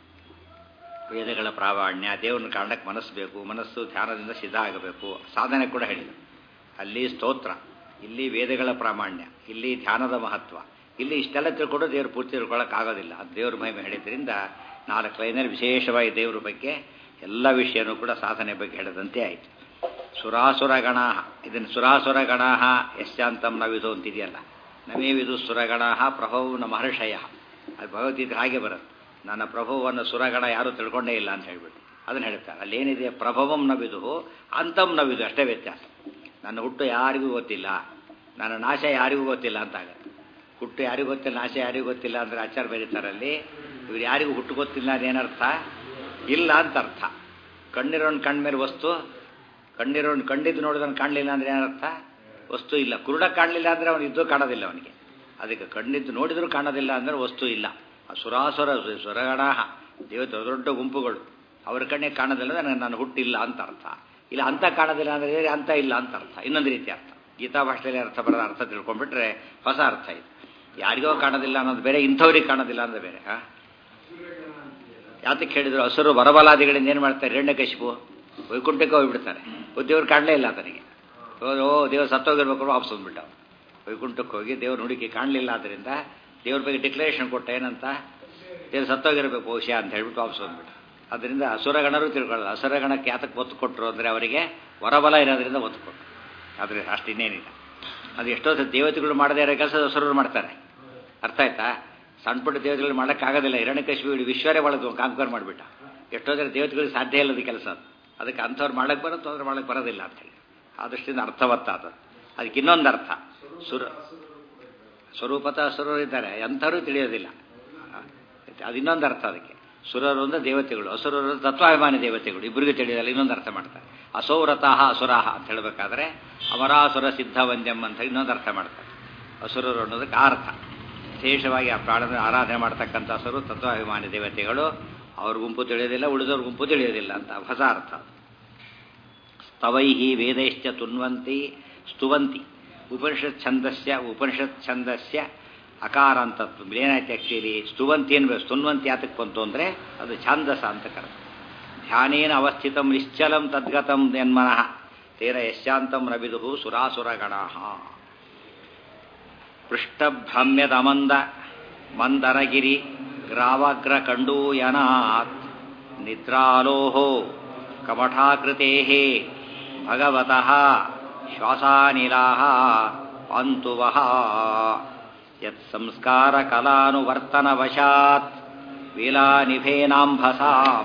Speaker 1: ವೇದಗಳ ಪ್ರಾಮಾಣ್ಯ ದೇವರನ್ನ ಕಾಣಕ್ಕೆ ಮನಸ್ಸು ಬೇಕು ಮನಸ್ಸು ಧ್ಯಾನದಿಂದ ಸಿದ್ಧ ಆಗಬೇಕು ಸಾಧನೆ ಕೂಡ ಹೇಳಿದರು ಅಲ್ಲಿ ಸ್ತೋತ್ರ ಇಲ್ಲಿ ವೇದಗಳ ಪ್ರಾಮಾಣ್ಯ ಇಲ್ಲಿ ಧ್ಯಾನದ ಮಹತ್ವ ಇಲ್ಲಿ ಇಷ್ಟೆಲ್ಲ ತಿಳ್ಕೊಂಡು ದೇವ್ರ ಪೂರ್ತಿ ತಿಳ್ಕೊಳ್ಳೋಕ್ಕಾಗೋದಿಲ್ಲ ಅದು ದೇವ್ರ ಮಹಿಮೆ ಹೇಳಿದ್ರಿಂದ ನಾಲ್ಕು ಲೈನಲ್ಲಿ ವಿಶೇಷವಾಗಿ ದೇವ್ರ ಬಗ್ಗೆ ಎಲ್ಲ ವಿಷಯನೂ ಕೂಡ ಸಾಧನೆ ಬಗ್ಗೆ ಹೇಳಿದಂತೆ ಆಯಿತು ಸುರಾಸುರಗಣ ಇದನ್ನು ಸುರಾಸುರಗಣ ಯಶ್ಚಾಂತಂ ನವಿದು ಅಂತಿದೆಯಲ್ಲ ನಮೇವಿದು ಸುರಗಣ ಪ್ರಭವು ನ ಮಹರ್ಷಯ ಅದು ಭಗವದ್ಗೀತೆ ಹಾಗೆ ಬರುತ್ತೆ ನನ್ನ ಪ್ರಭುವನ್ನು ಸುರಗಣ ಯಾರೂ ತಿಳ್ಕೊಂಡೇ ಇಲ್ಲ ಅಂತ ಹೇಳ್ಬಿಟ್ಟು ಅದನ್ನು ಹೇಳ್ತಾರೆ ಅಲ್ಲೇನಿದೆ ಪ್ರಭವಂ ನವಿದು ಅಂತಂ ನವಿದು ಅಷ್ಟೇ ವ್ಯತ್ಯಾಸ ನನ್ನ ಹುಟ್ಟು ಯಾರಿಗೂ ಗೊತ್ತಿಲ್ಲ ನನ್ನ ನಾಶ ಯಾರಿಗೂ ಗೊತ್ತಿಲ್ಲ ಅಂತ ಆಗುತ್ತೆ ಹುಟ್ಟು ಯಾರಿಗೂ ಗೊತ್ತಿಲ್ಲ ನಾಶ ಯಾರಿಗೂ ಗೊತ್ತಿಲ್ಲ ಅಂದರೆ ಆಚಾರ ಬರೀತಾರಲ್ಲಿ ಇವ್ರು ಯಾರಿಗೂ ಹುಟ್ಟು ಗೊತ್ತಿಲ್ಲ ಅದೇನರ್ಥ ಇಲ್ಲ ಅಂತ ಅರ್ಥ ಕಣ್ಣಿರೋನ್ ಕಣ್ಮೇಲೆ ವಸ್ತು ಕಣ್ಣಿರೋನ್ ಕಣ್ಣಿದ್ದು ನೋಡಿದವನು ಕಾಣಲಿಲ್ಲ ಅಂದ್ರೆ ಏನರ್ಥ ವಸ್ತು ಇಲ್ಲ ಕುರುಡ ಕಾಣಲಿಲ್ಲ ಅಂದರೆ ಅವನು ಇದ್ದು ಕಾಣೋದಿಲ್ಲ ಅವನಿಗೆ ಅದಕ್ಕೆ ಕಣ್ಣಿದ್ದು ನೋಡಿದರೂ ಕಾಣೋದಿಲ್ಲ ಅಂದರೆ ವಸ್ತು ಇಲ್ಲ ಆ ಸುರಾಸುರ ಸುರಗಣ ದೇವ ದೊಡ್ಡ ದೊಡ್ಡ ಗುಂಪುಗಳು ಅವ್ರ ಕಣ್ಣಿಗೆ ಕಾಣೋದಿಲ್ಲ ನನಗೆ ನಾನು ಹುಟ್ಟಿಲ್ಲ ಅಂತ ಅರ್ಥ ಇಲ್ಲ ಅಂತ ಕಾಣೋದಿಲ್ಲ ಅಂದರೆ ಅಂತ ಇಲ್ಲ ಅಂತ ಅರ್ಥ ಇನ್ನೊಂದು ರೀತಿ ಅರ್ಥ ಗೀತಾ ಭಾಷೆಯಲ್ಲಿ ಅರ್ಥ ಬರೋದ ಅರ್ಥ ತಿಳ್ಕೊಂಡ್ಬಿಟ್ರೆ ಹೊಸ ಅರ್ಥ ಇದು ಯಾರಿಗೋ ಕಾಣೋದಿಲ್ಲ ಅನ್ನೋದು ಬೇರೆ ಇಂಥವ್ರಿಗೆ ಕಾಣೋದಿಲ್ಲ ಅಂದ್ರೆ ಬೇರೆ ಯಾತಕ್ಕೆ ಹೇಳಿದ್ರು ಹಸುರು ಬರಬಲಾದಿಗಳಿಂದ ಏನು ಮಾಡ್ತಾರೆ ಹಿರಣ್ಯಕಶಿಪು ವೈಕುಂಠಕ್ಕೆ ಹೋಗ್ಬಿಡ್ತಾನೆ ದೇವ್ರು ಕಾಣಲೇ ಇಲ್ಲ ಆತನಿಗೆ ಓ ದೇವ್ರು ಸತ್ತೋಗಿರ್ಬೇಕು ವಾಪಸ್ ಬಂದ್ಬಿಟ್ಟ ವೈಕುಂಠಕ್ಕೆ ಹೋಗಿ ದೇವ್ರ ನುಡುಕಿ ಕಾಣಲಿಲ್ಲ ಆದ್ದರಿಂದ ದೇವ್ರ ಬಗ್ಗೆ ಡಿಕ್ಲರೇಷನ್ ಕೊಟ್ಟ ಏನಂತ ದೇವ್ರು ಸತ್ತೋಗಿರ್ಬೇಕು ಬಹುಶಃ ಅಂತ ಹೇಳ್ಬಿಟ್ಟು ವಾಪಸ್ ಬಂದ್ಬಿಟ್ಟ ಅದರಿಂದ ಅಸುರಗಣರು ತಿಳ್ಕೊಳ್ಳಲ್ಲ ಅಸುರಗಣಕ್ಕೆ ಯಾತಕ್ಕೆ ಒತ್ತು ಕೊಟ್ಟರು ಅಂದರೆ ಅವರಿಗೆ ವರಬಲ ಇರೋದ್ರಿಂದ ಒತ್ತು ಕೊಟ್ಟರು ಆದರೆ ಅಷ್ಟು ಇನ್ನೇನಿಲ್ಲ ಅದು ಎಷ್ಟೋ ಸತಿ ದೇವತೆಗಳು ಮಾಡದೇ ಇರೋ ಕೆಲಸ ಅಸುರರು ಮಾಡ್ತಾರೆ ಅರ್ಥ ಆಯ್ತಾ ಸಣ್ಣ ಪುಟ್ಟ ದೇವತೆಗಳು ಮಾಡೋಕ್ಕಾಗೋದಿಲ್ಲ ಹಿರಣ್ಯಕಶಿಪಿ ವಿಶ್ವರೇ ಒಳಗೆ ಕಾಂಕರ್ ಮಾಡಿಬಿಟ್ಟ ಎಷ್ಟೋ ಜನ ದೇವತೆಗಳಿಗೆ ಸಾಧ್ಯ ಇಲ್ಲದ ಕೆಲಸ ಅದು ಅದಕ್ಕೆ ಅಂಥವ್ರು ಮಾಡಕ್ಕೆ ಬರುತ್ತೋ ಅಂದ್ರೆ ಮಾಡಕ್ಕೆ ಬರೋದಿಲ್ಲ ಅಂತೇಳಿ ಆ ದೃಷ್ಟಿಯಿಂದ ಅರ್ಥವತ್ತ ಅದು ಅದಕ್ಕೆ ಇನ್ನೊಂದು ಅರ್ಥ ಸುರ ಸ್ವರೂಪತ ಅಸುರರು ಇದ್ದಾರೆ ಎಂಥರೂ ತಿಳಿಯೋದಿಲ್ಲ ಅದು ಇನ್ನೊಂದು ಅರ್ಥ ಅದಕ್ಕೆ ಸುರರು ಅಂದರೆ ದೇವತೆಗಳು ಅಸುರರು ತತ್ವಾಭಿಮಾನಿ ದೇವತೆಗಳು ಇಬ್ಬರಿಗೂ ತಿಳಿಯೋದಿಲ್ಲ ಇನ್ನೊಂದು ಅರ್ಥ ಮಾಡ್ತಾರೆ ಅಸೌರತಃ ಅಸುರಾಹ ಅಂತ ಹೇಳಬೇಕಾದ್ರೆ ಅಮರಾಸುರ ಸಿದ್ಧ ವಂದ್ಯಂ ಅಂತ ಇನ್ನೊಂದು ಅರ್ಥ ಮಾಡ್ತಾರೆ ಅಸುರರು ಅನ್ನೋದಕ್ಕೆ ಆ ಅರ್ಥ ವಿಶೇಷವಾಗಿ ಆ ಪ್ರಾಣದ ಆರಾಧನೆ ಮಾಡ್ತಕ್ಕಂಥ ಹಸರು ತತ್ವಾಭಿಮಾನಿ ದೇವತೆಗಳು ಅವ್ರ ಗುಂಪು ತಿಳಿಯೋದಿಲ್ಲ ಉಳಿದವ್ರ ಗುಂಪು ತಿಳಿಯೋದಿಲ್ಲ ಅಂತ ಹೊಸ ಅರ್ಥ ಸ್ತವೈ ವೇದೈಶ್ಚ ತುನ್ವಂತಿ ಸ್ತುವಂತಿ ಉಪನಿಷತ್ ಛಂದಸ್ಯ ಉಪನಿಷತ್ ಛಂದಸ್ಯ ಅಕಾರ ಅಂತ ಏನಾಯ್ತು ಆ್ಯಕ್ಚುಲಿ ಸ್ತುವಂತಿ ಏನ್ಬೇಕು ಸ್ತುನ್ವಂತಿ ಯಾತಕ್ಕೆ ಬಂತು ಅಂದರೆ ಅದು ಛಾಂದಸ ಅಂತ ಕರ ಧ್ಯಾನೇನ ಅವಸ್ಥಿತಂ ನಿಶ್ಚಲಂ ತದ್ಗತಂ ಯನ್ಮನಃ ತೇನ ಯಶಾಂತಂ ರವಿದು ಸುರಾಸುರಗಣ ಪೃಷ್ಠಭ್ರಮ್ಯದಮಂದ ಮಂದರಗಿರಿ ಗ್ರಾವಗ್ರ ಕಂಡೂಯನಾತ್ ನಿದ್ರಾಲೋಹೋ ಕಮಠಾಕೃತೆ ಭಗವತಃ ಶ್ವಾಸಾನಿಲಾ ಪಾಂತುವಃ ಯತ್ಸಂಸ್ಕಾರಕಲಾನುವರ್ತನವಶಾತ್ ವೀಲಾನಿಭೇನಾಂಭಸಾಂ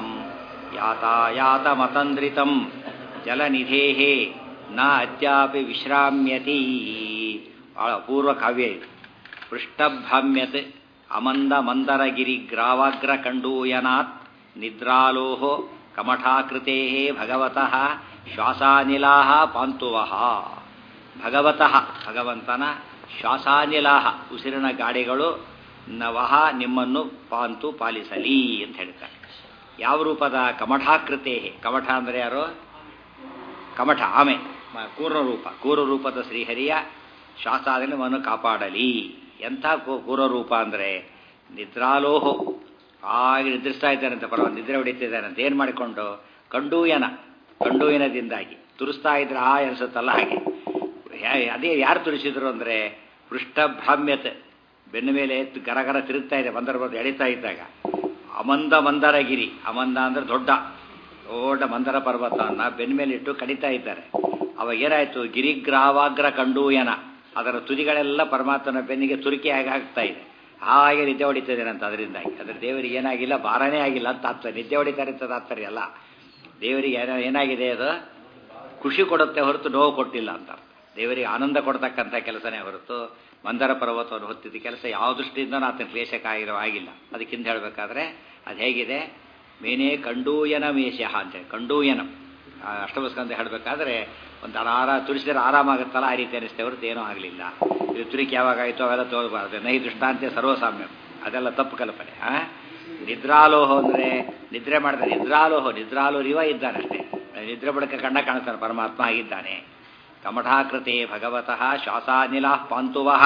Speaker 1: ಯಾತಾಯಾತಮತಂದ್ರಿತಂ ಜಲನಿಧೇಃ ನ ಅದ್ಯಾಪಿ ವಿಶ್ರಾಮ್ಯತಿ ಭಾಳ ಅಪೂರ್ವ ಕಾವ್ಯ ಇದು ಪೃಷ್ಠಭ್ರಾಮ್ಯತ್ ಅಮಂದ ಮಂದರಗಿರಿ ಗ್ರಾವಾಗ್ರ ಕಂಡೂಯನಾತ್ ನಿದ್ರಾಲೋಹೋ ಕಮಠಾಕೃತೆ ಭಗವತಃ ಶ್ವಾಸಾನಿಲಾಹ ಪಾಂತುವಃ ಭಗವತಃ ಭಗವಂತನ ಶ್ವಾಸಾನಿಲಾಹ ಉಸಿರಿನ ಗಾಡಿಗಳು ನವಹ ನಿಮ್ಮನ್ನು ಪಾಂತು ಪಾಲಿಸಲಿ ಅಂತ ಹೇಳ್ತಾರೆ ಯಾವ ರೂಪದ ಕಮಠಾಕೃತೆ ಕಮಠ ಅಂದರೆ ಯಾರು ಕಮಠ ಆಮೆ ಕೂರ್ವರೂಪ ಕೂರ್ವರೂಪದ ಶ್ರೀಹರಿಯ ಶ್ವಾಸಾದಲ್ಲಿ ನಮ್ಮನ್ನು ಕಾಪಾಡಲಿ ಎಂಥ ಕೂರ್ವರೂಪ ಅಂದರೆ ನಿದ್ರಾಲೋಹೋ ಹಾಗೆ ನಿದ್ರಿಸ್ತಾ ಇದ್ದಾರಂತೆ ಪರವ ನಿದ್ರೆ ಹೊಡಿತಿದ್ದಾರಂತೆ ಏನು ಮಾಡಿಕೊಂಡು ಕಂಡೂಯನ ಕಂಡೂಯನದಿಂದಾಗಿ ತುರಿಸ್ತಾ ಇದ್ರೆ ಆ ಅನಿಸುತ್ತಲ್ಲ ಹಾಗೆ ಅದೇ ಯಾರು ತುರಿಸಿದ್ರು ಅಂದರೆ ಪೃಷ್ಠಭ್ರಾಮ್ಯತೆ ಬೆನ್ನ ಮೇಲೆ ಎತ್ತು ಗರಗರ ತಿರುಗ್ತಾ ಇದೆ ಮಂದರ ಬರೆದು ಎಳಿತಾ ಇದ್ದಾಗ ಅಮಂದ ಮಂದರಗಿರಿ ಅಮಂದ ಅಂದರೆ ದೊಡ್ಡ ದೊಡ್ಡ ಮಂದರ ಪರ್ವತವನ್ನು ಬೆನ್ನ ಮೇಲೆ ಇಟ್ಟು ಕಡಿತಾ ಇದ್ದಾರೆ ಅವಾಗ ಏನಾಯಿತು ಗಿರಿಗ್ರಾವಾಗ್ರ ಕಂಡೂಯನ ಅದರ ತುದಿಗಳೆಲ್ಲ ಪರಮಾತ್ಮನ ಬೆನ್ನಿಗೆ ತುರಿಕೆ ಆಗಿ ಆಗ್ತಾ ಇದೆ ಹಾಗೆ ನಿದ್ದೆ ಹೊಡಿತಿದ್ದೇನಂತ ಅದರಿಂದಾಗಿ ಅದ್ರ ದೇವರಿಗೆ ಏನಾಗಿಲ್ಲ ಭಾರನೇ ಆಗಿಲ್ಲ ಅಂತ ತಾತ್ಪರ್ಯ ನಿದ್ದೆ ಹೊಡಿತಾರೆ ಅಂತ ತಾತ್ಪರ್ಯ ಅಲ್ಲ ದೇವರಿಗೆ ಏನೋ ಏನಾಗಿದೆ ಅದು ಖುಷಿ ಕೊಡುತ್ತೆ ಹೊರತು ನೋವು ಕೊಟ್ಟಿಲ್ಲ ಅಂತ ದೇವರಿಗೆ ಆನಂದ ಕೊಡ್ತಕ್ಕಂಥ ಕೆಲಸನೇ ಹೊರತು ಮಂದರ ಪರ್ವತವನ್ನು ಹೊತ್ತಿದ್ದ ಕೆಲಸ ಯಾವ ದೃಷ್ಟಿಯಿಂದ ಆತನ ಕ್ಲೇಶಕ್ಕಾಗಿರೋ ಆಗಿಲ್ಲ ಅದಕ್ಕಿಂತ ಹೇಳಬೇಕಾದ್ರೆ ಅದು ಹೇಗಿದೆ ಮೇನೇ ಕಂಡೂಯನ ಮೇಷ ಅಂತೇಳಿ ಕಂಡೂಯನ ಅಷ್ಟಮಸ್ಕಂತ ಹೇಳಬೇಕಾದ್ರೆ ಒಂದು ಆರ ತುರಿಸಿದ್ರೆ ಆರಾಮಾಗುತ್ತಲ್ಲ ಆ ರೀತಿ ಅನಿಸ್ತೇ ಹೊರತು ಏನೂ ಆಗಲಿಲ್ಲ ಇದು ತುರಿಕೆ ಯಾವಾಗ ಆಯಿತು ಅವೆಲ್ಲ ತೋರ್ಬಾರ್ದು ನೈ ದೃಷ್ಟಾಂತ ಸರ್ವಸಾಮ್ಯ ಅದೆಲ್ಲ ತಪ್ಪು ಕಲ್ಪನೆ ಆ ನಿದ್ರಾಲೋಹ ಅಂದರೆ ನಿದ್ರೆ ಮಾಡಿದ್ರೆ ನಿದ್ರಾಲೋಹ ನಿದ್ರಾಲೋರಿವ ಇದ್ದಾನಷ್ಟೇ ನಿದ್ರೆ ಬಡಕ ಕಣ್ಣ ಕಾಣಿಸ್ತಾನೆ ಪರಮಾತ್ಮ ಆಗಿದ್ದಾನೆ ಕಮಠಾಕೃತೆ ಭಗವತಃ ಶ್ವಾಸಾನಿಲ ಪಾಂತುವಃ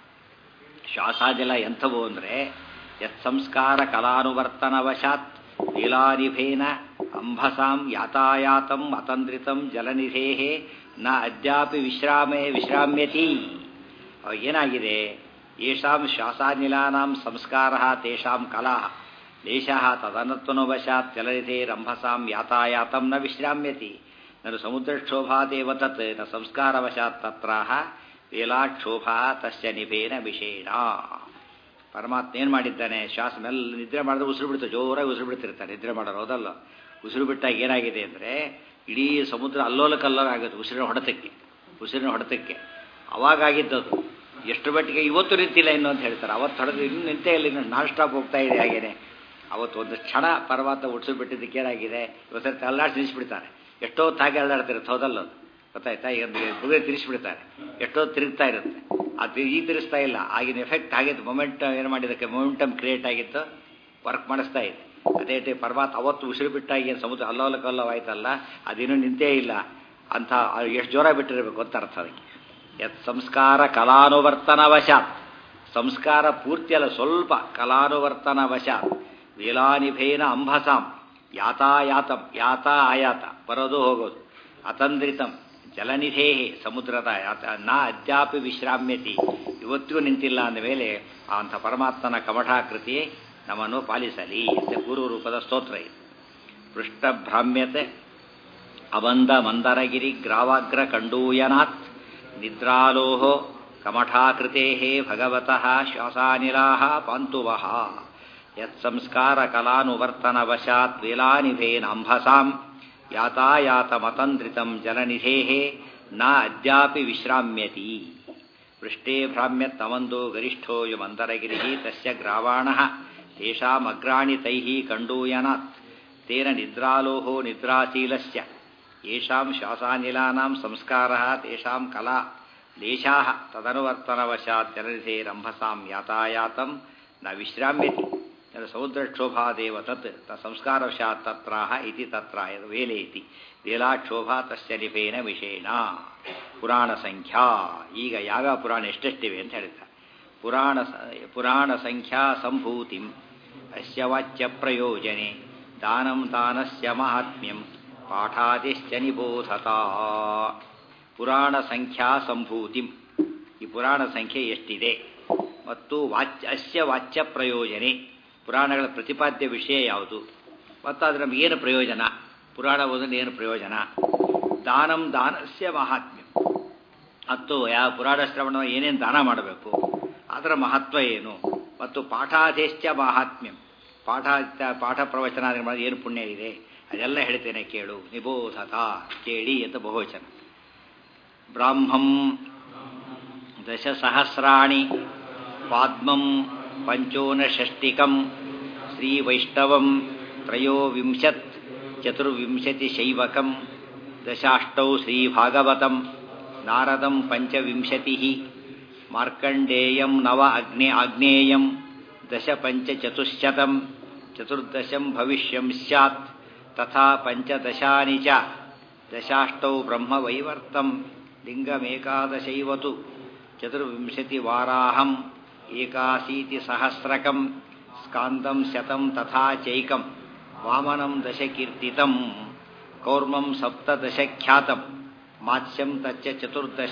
Speaker 1: ಶ್ವಾಸಾಜಲ ಎಂಥವು ಅಂದರೆ ಯತ್ ಸಂಸ್ಕಾರ ಕಲಾನುವರ್ತನವಶಾತ್ ಲೀಲಾನಿಭೇನ ಅಂಭಸಾಂ ಯಾತಾಯಾತಂ ಅತಂದ್ರಿತಂ ಜಲನಿಧೇ ನ ಅದ್ಯಾಪಿ ವಿಶ್ರಾಮೇ ವಿಶ್ರಾಮ್ಯತಿ ಏನಾಗಿದೆ ಯೇಷಾಂ ಶ್ವಾಸಾನಿಲಾನಾಂ ಸಂಸ್ಕಾರ ತೇಷಾಂ ಕಲಾ ದೇಶಃ ತದನತ್ವನುವಶಾತ್ ಜಲನಿಧೇರಂಭಸಾಂ ಯಾತಾಯಾತಂ ನ ವಿಶ್ರಾಮ್ಯತಿ ನನು ಸಮುದ್ರಕ್ಷೋಭಾದೇವ ತತ್ ನ ಸಂಸ್ಕಾರವಶಾತ್ ತತ್ರಾಹ ವೇಲಾಕ್ಷೋಭಾ ತಸ್ಯ ನಿಭೇನ ವಿಷೇಣ ಪರಮಾತ್ಮ ಏನು ಮಾಡಿದ್ದಾನೆ ಶ್ವಾಸ ಮೆಲ್ಲ ನಿದ್ರೆ ಮಾಡಿದ್ರೆ ಉಸಿರು ಬಿಡ್ತಾರೆ ಜೋರಾಗಿ ಉಸಿರು ಬಿಡ್ತಿರ್ತಾರೆ ನಿದ್ರೆ ಮಾಡೋರು ಹೌದಲ್ಲ ಉಸಿರು ಬಿಟ್ಟಾಗ ಏನಾಗಿದೆ ಅಂದರೆ ಇಡೀ ಸಮುದ್ರ ಅಲ್ಲೋಲ ಕಲ್ಲೋಲ ಆಗುತ್ತೆ ಉಸಿರಿನ ಹೊಡೆತಕ್ಕೆ ಉಸಿರಿನ ಹೊಡೆತಕ್ಕೆ ಅವಾಗಾಗಿದ್ದದು ಎಷ್ಟು ಮಟ್ಟಿಗೆ ಇವತ್ತು ನಿಂತಿಲ್ಲ ಇನ್ನು ಅಂತ ಹೇಳ್ತಾರೆ ಅವತ್ತು ಹೊಡೆದು ಇನ್ನು ನಿಂತೇ ಇಲ್ಲ ಇನ್ನು ನಾನ್ ಸ್ಟಾಪ್ ಹೋಗ್ತಾ ಇದೆ ಹಾಗೇನೆ ಅವತ್ತು ಒಂದು ಕ್ಷಣ ಪರಮಾತ್ಮ ಉಡ್ಸಿರು ಬಿಟ್ಟಿದ್ದಕ್ಕೆ ಏನಾಗಿದೆ ಇವತ್ತು ಅಲ್ಲಾಡ್ಸಿ ನಿಲ್ಲಿಸ್ಬಿಡ್ತಾರೆ ಎಷ್ಟೋ ತಾಗೆ ಅಲ್ಲಾಡ್ತಿರುತ್ತೆ ಹೌದಲ್ಲ ಅದು ಗೊತ್ತಾಯ್ತಾ ಈಗ ಬುಗುರೆ ತಿರ್ಸ್ಬಿಡ್ತಾರೆ ಎಷ್ಟೋ ತಿರುಗ್ತಾ ಇರುತ್ತೆ ಅದು ಈಗ ತಿರ್ಸ್ತಾ ಇಲ್ಲ ಆಗಿನ ಎಫೆಕ್ಟ್ ಆಗಿತ್ತು ಮೊಮೆಂಟ್ ಏನು ಮಾಡಿದ್ದಕ್ಕೆ ಮೊಮೆಂಟಮ್ ಕ್ರಿಯೇಟ್ ಆಗಿತ್ತು ವರ್ಕ್ ಮಾಡಿಸ್ತಾ ಇದೆ ಅದೇ ಟೈ ಪರಮಾತ್ಮ ಅವತ್ತು ಉಸಿರು ಬಿಟ್ಟಾಗ ಏನು ಸಮುದ್ರ ಅಲ್ಲೋಲ ಕಲ್ಲವಾಯ್ತಲ್ಲ ಅದೇನೂ ನಿಂತೇ ಇಲ್ಲ ಅಂತ ಎಷ್ಟು ಜೋರ ಬಿಟ್ಟಿರಬೇಕು ಅಂತ ಅರ್ಥ ಅದಕ್ಕೆ ಯತ್ ಸಂಸ್ಕಾರ ಕಲಾನುವರ್ತನ ವಶಾತ್ ಸಂಸ್ಕಾರ ಪೂರ್ತಿ ಅಲ್ಲ ಸ್ವಲ್ಪ ಕಲಾನುವರ್ತನ ವಶಾತ್ ವೇಲಾನಿಭೇನ ಅಂಬಸಾಂ ಯಾತಾಯಾತಂ ಯಾತ ಆಯಾತ ಬರೋದು ಹೋಗೋದು ಅತಂದ್ರಿತಂ ಜಲನಿಧೇ ಸಮುದ್ರದ ಯಾತ ನಾ ಅದ್ಯಾಪಿ ವಿಶ್ರಾಮ್ಯತಿ ಇವತ್ತಿಗೂ ನಿಂತಿಲ್ಲ ಅಂದ ಮೇಲೆ ಅಂಥ ಪರಮಾತ್ಮನ ಕಮಠಾಕೃತಿ ನಮ್ಮನ್ನು ಪಾಲಿಸಲಿ ಅಂತ ಪೂರ್ವ ರೂಪದ ಸ್ತೋತ್ರ ಇದು ಪೃಷ್ಠಭ್ರಾಮ್ಯತೆ ಅಬಂಧ ಮಂದರಗಿರಿ ಗ್ರಾವಾಗ್ರ ಕಂಡೂಯನಾತ್ ನಿದ್ರಾಲೋಹೋ ಕಮಠಾಕೃತೆ ಭಗವತಃ ಶ್ವಾಸಾನಿಲಾಹ ಪಾಂತುವಃ ಯತ್ಸಂಸ್ಕಾರ ಕಲಾನುವರ್ತನವಶಾತ್ ವೇಲಾನಿಭೇನಾಂಭಸಾಂ ಯಾತಾಯಾತಮತಂದ್ರಿತಂ ಜಲನಿಧೇ ನ ಅದ್ಯಾಪಿ ವಿಶ್ರಾಮ್ಯತಿ ಪೃಷ್ಠೇ ಭ್ರಾಮ್ಯತ್ತಮಂದೋ ಗರಿಷ್ಠೋಯಮಂತರಗಿರಿ ತಸ್ಯ ಗ್ರಾವಾಣಃ ತೇಷಾಮಗ್ರಾಣಿ ತೈಃ ಕಂಡೂಯನಾತ್ ತೇನ ನಿದ್ರಾಲೋಹೋ ನಿದ್ರಾಶೀಲಸ್ಯ ಯೇಷಾಂ ಶ್ವಾಸಾನಿಲಾನಾಂ ಸಂಸ್ಕಾರಃ ತೇಷಾಂ ಕಲಾ ಲೇಶಾಃ ತದನುವರ್ತನವಶಾತ್ ಜಲನಿಧೇರಂಭಸಾಂ ಯಾತಾಯಾತಂ ನ ವಿಶ್ರಾಮ್ಯತಿ ಸಮುದ್ರಕ್ಷೋಭಾದೇವ ತತ್ ತ ಸಂಸ್ಕಾರವಶಾತ್ ತತ್ರಾಹ ಇತಿ ತತ್ರ ವೇಲೆ ಇತಿ ವೇಲಾಕ್ಷೋಭಾ ತಸ್ಯ ನಿಭೇನ ವಿಷೇಣ ಪುರಾಣ ಸಂಖ್ಯಾ ಈಗ ಯಾವ್ಯಾವ ಪುರಾಣ ಎಷ್ಟೆಷ್ಟಿವೆ ಅಂತ ಹೇಳ್ತಾರೆ ಪುರಾಣ ಪುರಾಣ ಸಂಖ್ಯಾ ಸಂಭೂತಿಂ ಅಸ್ಯ ವಾಚ್ಯ ಪ್ರಯೋಜನೆ ದಾನಂ ದಾನಸ್ಯ ಮಹಾತ್ಮ್ಯಂ ಪಾಠಾದಿಶ್ಚ ನಿಬೋಧತ ಪುರಾಣ ಸಂಖ್ಯಾ ಸಂಭೂತಿಂ ಈ ಪುರಾಣ ಸಂಖ್ಯೆ ಎಷ್ಟಿದೆ ಮತ್ತು ವಾಚ್ಯ ಅಸ್ಯ ವಾಚ್ಯ ಪ್ರಯೋಜನೆ ಪುರಾಣಗಳ ಪ್ರತಿಪಾದ್ಯ ವಿಷಯ ಯಾವುದು ಮತ್ತು ಅದರ ನಮ್ಗೆ ಏನು ಪ್ರಯೋಜನ ಪುರಾಣ ಓದಲು ಏನು ಪ್ರಯೋಜನ ದಾನಂ ದಾನಸ್ಯ ಮಹಾತ್ಮ್ಯ ಮತ್ತು ಯಾವ ಪುರಾಣ ಶ್ರವಣ ಏನೇನು ದಾನ ಮಾಡಬೇಕು ಅದರ ಮಹತ್ವ ಏನು ಮತ್ತು ಪಾಠಾದೇಶ್ಚ ಮಹಾತ್ಮ್ಯಂ ಪಾಠ ಪಾಠ ಪ್ರವಚನ ಏನು ಪುಣ್ಯ ಇದೆ ಅದೆಲ್ಲ ಹೇಳ್ತೇನೆ ಕೇಳು ನಿಬೋಧತ ಕೇಳಿ ಅಂತ ಬಹುವಚನ ಬ್ರಾಹ್ಮಂ ದಶಸಹಸ್ರಾಣಿ ಪಾದ್ಮಂ ಪಂಚೋನಷಷ್ಟಿಕಂ ಶ್ರೀವೈಷ್ಣವಂ ತ್ರಯೋವಿಂಶತ್ ಚತುರ್ವಿಂಶತಿಶೈವಕಂ ದಶಾಷ್ಟೌ ಶ್ರೀಭಾಗವತಂ ನಾರದಂ ಪಂಚವಿಂಶತಿ ಮಾರ್ಕಂಡೇಯಂ ನವ ಅಗ್ನೇ ಆಗ್ನೇಯಂ ದಶ ಪಂಚಚತುಶ್ಶತಂ ಚತುರ್ದಶಂ ಭವಿಷ್ಯಂ ಸ್ಯಾತ್ ತಥಾ ಪಂಚದಶಾನಿ ಚ ದಶಾಷ್ಟೌ ಬ್ರಹ್ಮವೈವರ್ತಂ ಲಿಂಗಮೇಕಾದಶೈವತು ಚತುರ್ವಿಂಶತಿವಾರಾಹಂ ಏಕಾಶೀತಿ ಸಹಸ್ರಕಂ ಸ್ಕಾಂದಂ ಶತಂ ತಥಾ ಚೈಕಂ ವಾಮನಂ ದಶಕೀರ್ತಿತಂ ಕೌರ್ಮಂ ಸಪ್ತದಶಖ್ಯಾತಂ ಮಾತ್ಸ್ಯಂ ತಚ್ಚ ಚತುರ್ದಶ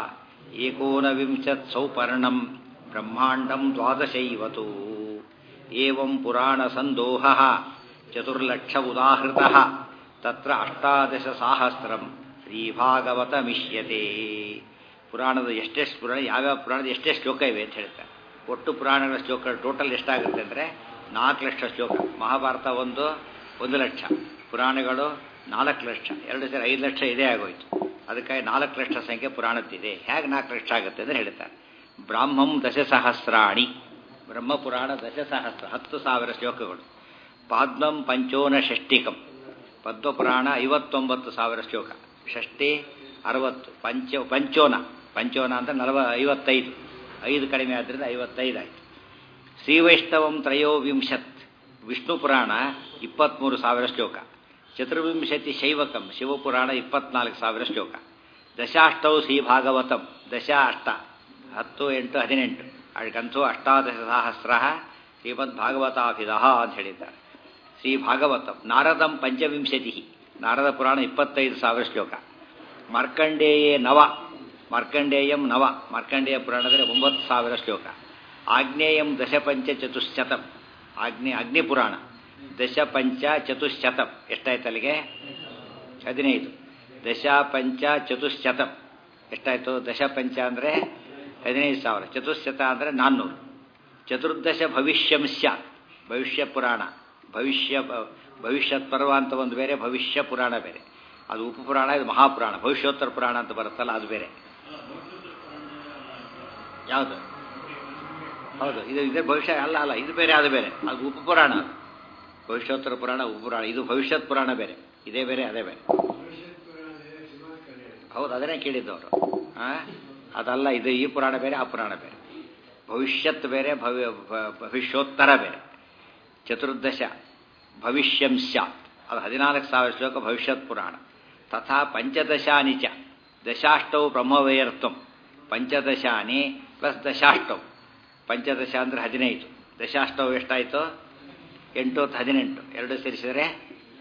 Speaker 1: ಏಕೋನವಿಂಶತ್ ಸೌಪರ್ಣಂ ಬ್ರಹ್ಮಾಂಡಂ ದ್ವಾದಶೈವತು ಏವಂ ಪುರಾಣಸಂದೋಹ ಚತುರ್ಲಕ್ಷ ಉದಾಹೃತಃ ತತ್ರ ಅಷ್ಟಾದಶ ಸಾಹಸ್ರಂ ಶ್ರೀಭಾಗವತಮಿಷ್ಯತೆ ಪುರಾಣದ ಎಷ್ಟೆಷ್ಟು ಪುರಾಣ ಯಾವ್ಯಾವ ಪುರಾಣದ ಎಷ್ಟೆಷ್ಟು ಶ್ಲೋಕ ಇವೆ ಅಂತ ಹೇಳ್ತಾರೆ ಒಟ್ಟು ಪುರಾಣಗಳ ಶ್ಲೋಕ ಟೋಟಲ್ ಎಷ್ಟಾಗುತ್ತೆ ಅಂದರೆ ನಾಲ್ಕು ಲಕ್ಷ ಶ್ಲೋಕ ಮಹಾಭಾರತ ಒಂದು ಒಂದು ಲಕ್ಷ ಪುರಾಣಗಳು ನಾಲ್ಕು ಲಕ್ಷ ಎರಡು ಸೇರಿ ಐದು ಲಕ್ಷ ಇದೇ ಆಗೋಯ್ತು ಅದಕ್ಕಾಗಿ ನಾಲ್ಕು ಲಕ್ಷ ಸಂಖ್ಯೆ ಪುರಾಣದ್ದಿದೆ ಹೇಗೆ ನಾಲ್ಕು ಲಕ್ಷ ಆಗುತ್ತೆ ಅಂತ ಹೇಳ್ತಾರೆ ಬ್ರಾಹ್ಮಂ ದಶಸಹಸ್ರಾಣಿ ಬ್ರಹ್ಮಪುರಾಣ ದಶಸಹಸ್ರ ಹತ್ತು ಸಾವಿರ ಶ್ಲೋಕಗಳು ಪಾದ್ಮಂ ಪಂಚೋನ ಷಷ್ಟಿಕಂ ಪದ್ಮಪುರಾಣ ಐವತ್ತೊಂಬತ್ತು ಸಾವಿರ ಶ್ಲೋಕ ಷಷ್ಟಿ ಅರವತ್ತು ಪಂಚ ಪಂಚೋನ ಪಂಚೋನ ಅಂತ ನಲವ ಐವತ್ತೈದು ಐದು ಕಡಿಮೆ ಆದ್ದರಿಂದ ಐವತ್ತೈದು ಆಯಿತು ಶ್ರೀವೈಷ್ಣವಂ ತ್ರಯೋವಿಂಶತ್ ವಿಷ್ಣು ಪುರಾಣ ಇಪ್ಪತ್ತ್ಮೂರು ಸಾವಿರ ಶ್ಲೋಕ ಚತುರ್ವಿಂಶತಿ ಶೈವಕಂ ಶಿವಪುರಾಣ ಇಪ್ಪತ್ನಾಲ್ಕು ಸಾವಿರ ಶ್ಲೋಕ ದಶಾಷ್ಟೌ ಶ್ರೀ ಭಾಗವತಂ ದಶ ಅಷ್ಟ ಹತ್ತು ಎಂಟು ಹದಿನೆಂಟು ಅದಕ್ಕಂತೂ ಅಷ್ಟಾದಶ ಸಹಸ್ರ ಶ್ರೀಮದ್ ಭಾಗವತಾಭಿಧ ಅಂತ ಹೇಳಿದ್ದಾರೆ ಶ್ರೀ ಭಾಗವತಂ ನಾರದಂ ಪಂಚವಿಂಶತಿ ನಾರದ ಪುರಾಣ ಇಪ್ಪತ್ತೈದು ಸಾವಿರ ಶ್ಲೋಕ ಮಾರ್ಕಂಡೇಯೇ ನವ ಮಾರ್ಕಂಡೇಯಂ ನವ ಮಾರ್ಕಂಡೇಯ ಪುರಾಣದಲ್ಲಿ ಒಂಬತ್ತು ಸಾವಿರ ಶ್ಲೋಕ ಆಗ್ನೇಯಂ ದಶಪಂಚ ಚತುಶ್ಶತಂ ಆಗ್ನೇ ಅಗ್ನಿಪುರಾಣ ದಶಪಂಚ ಚತುಶ್ಶತಂ ಎಷ್ಟಾಯ್ತು ಅಲ್ಲಿಗೆ ಹದಿನೈದು ದಶ ಪಂಚ ಚತುಶ್ಶತಂ ಎಷ್ಟಾಯ್ತು ದಶಪಂಚ ಅಂದರೆ ಹದಿನೈದು ಸಾವಿರ ಚತುಶ್ಶತ ಅಂದರೆ ನಾನ್ನೂರು ಚತುರ್ದಶ ಭವಿಷ್ಯಂ ಸ್ಯಾತ್ ಭವಿಷ್ಯ ಪುರಾಣ ಭವಿಷ್ಯ ಭವಿಷ್ಯತ್ ಪರ್ವ ಅಂತ ಒಂದು ಬೇರೆ ಭವಿಷ್ಯ ಪುರಾಣ ಬೇರೆ ಅದು ಉಪಪುರಾಣ ಇದು ಮಹಾಪುರಾಣ ಭವಿಷ್ಯೋತ್ತರ ಪುರಾಣ ಅಂತ ಬರುತ್ತಲ್ಲ ಅದು ಬೇರೆ ಯಾವುದು ಹೌದು ಇದು ಇದೇ ಭವಿಷ್ಯ ಅಲ್ಲ ಅಲ್ಲ ಇದು ಬೇರೆ ಅದು ಬೇರೆ ಅದು ಉಪಪುರಾಣ ಭವಿಷ್ಯೋತ್ತರ ಪುರಾಣ ಉಪಪುರಾಣ ಇದು ಭವಿಷ್ಯತ್ ಪುರಾಣ ಬೇರೆ ಇದೇ ಬೇರೆ ಅದೇ ಬೇರೆ ಹೌದು ಅದನ್ನೇ ಕೇಳಿದ್ದವರು ಅದಲ್ಲ ಇದು ಈ ಪುರಾಣ ಬೇರೆ ಆ ಪುರಾಣ ಬೇರೆ ಭವಿಷ್ಯತ್ ಬೇರೆ ಭವ್ಯ ಭವಿಷ್ಯೋತ್ತರ ಬೇರೆ ಚತುರ್ದಶ ಭವಿಷ್ಯಂ ಸ್ಯಾತ್ ಅದು ಹದಿನಾಲ್ಕು ಸಾವಿರ ಶ್ಲೋಕ ಭವಿಷ್ಯತ್ ಪುರಾಣ ತಥಾ ಪಂಚದಶಾನಿ ಚ ದಶಾಷ್ಟೌ ಬ್ರಹ್ಮವೈರತ್ವಂ ಪಂಚದಶಾನಿ ಪ್ಲಸ್ ದಶಾಷ್ಟೌ ಪಂಚದಶ ಅಂದರೆ ಹದಿನೈದು ದಶಾಷ್ಟೌ ಎಷ್ಟಾಯಿತು ಎಂಟು ಹತ್ತು ಹದಿನೆಂಟು ಎರಡು ಸೇರಿಸಿದರೆ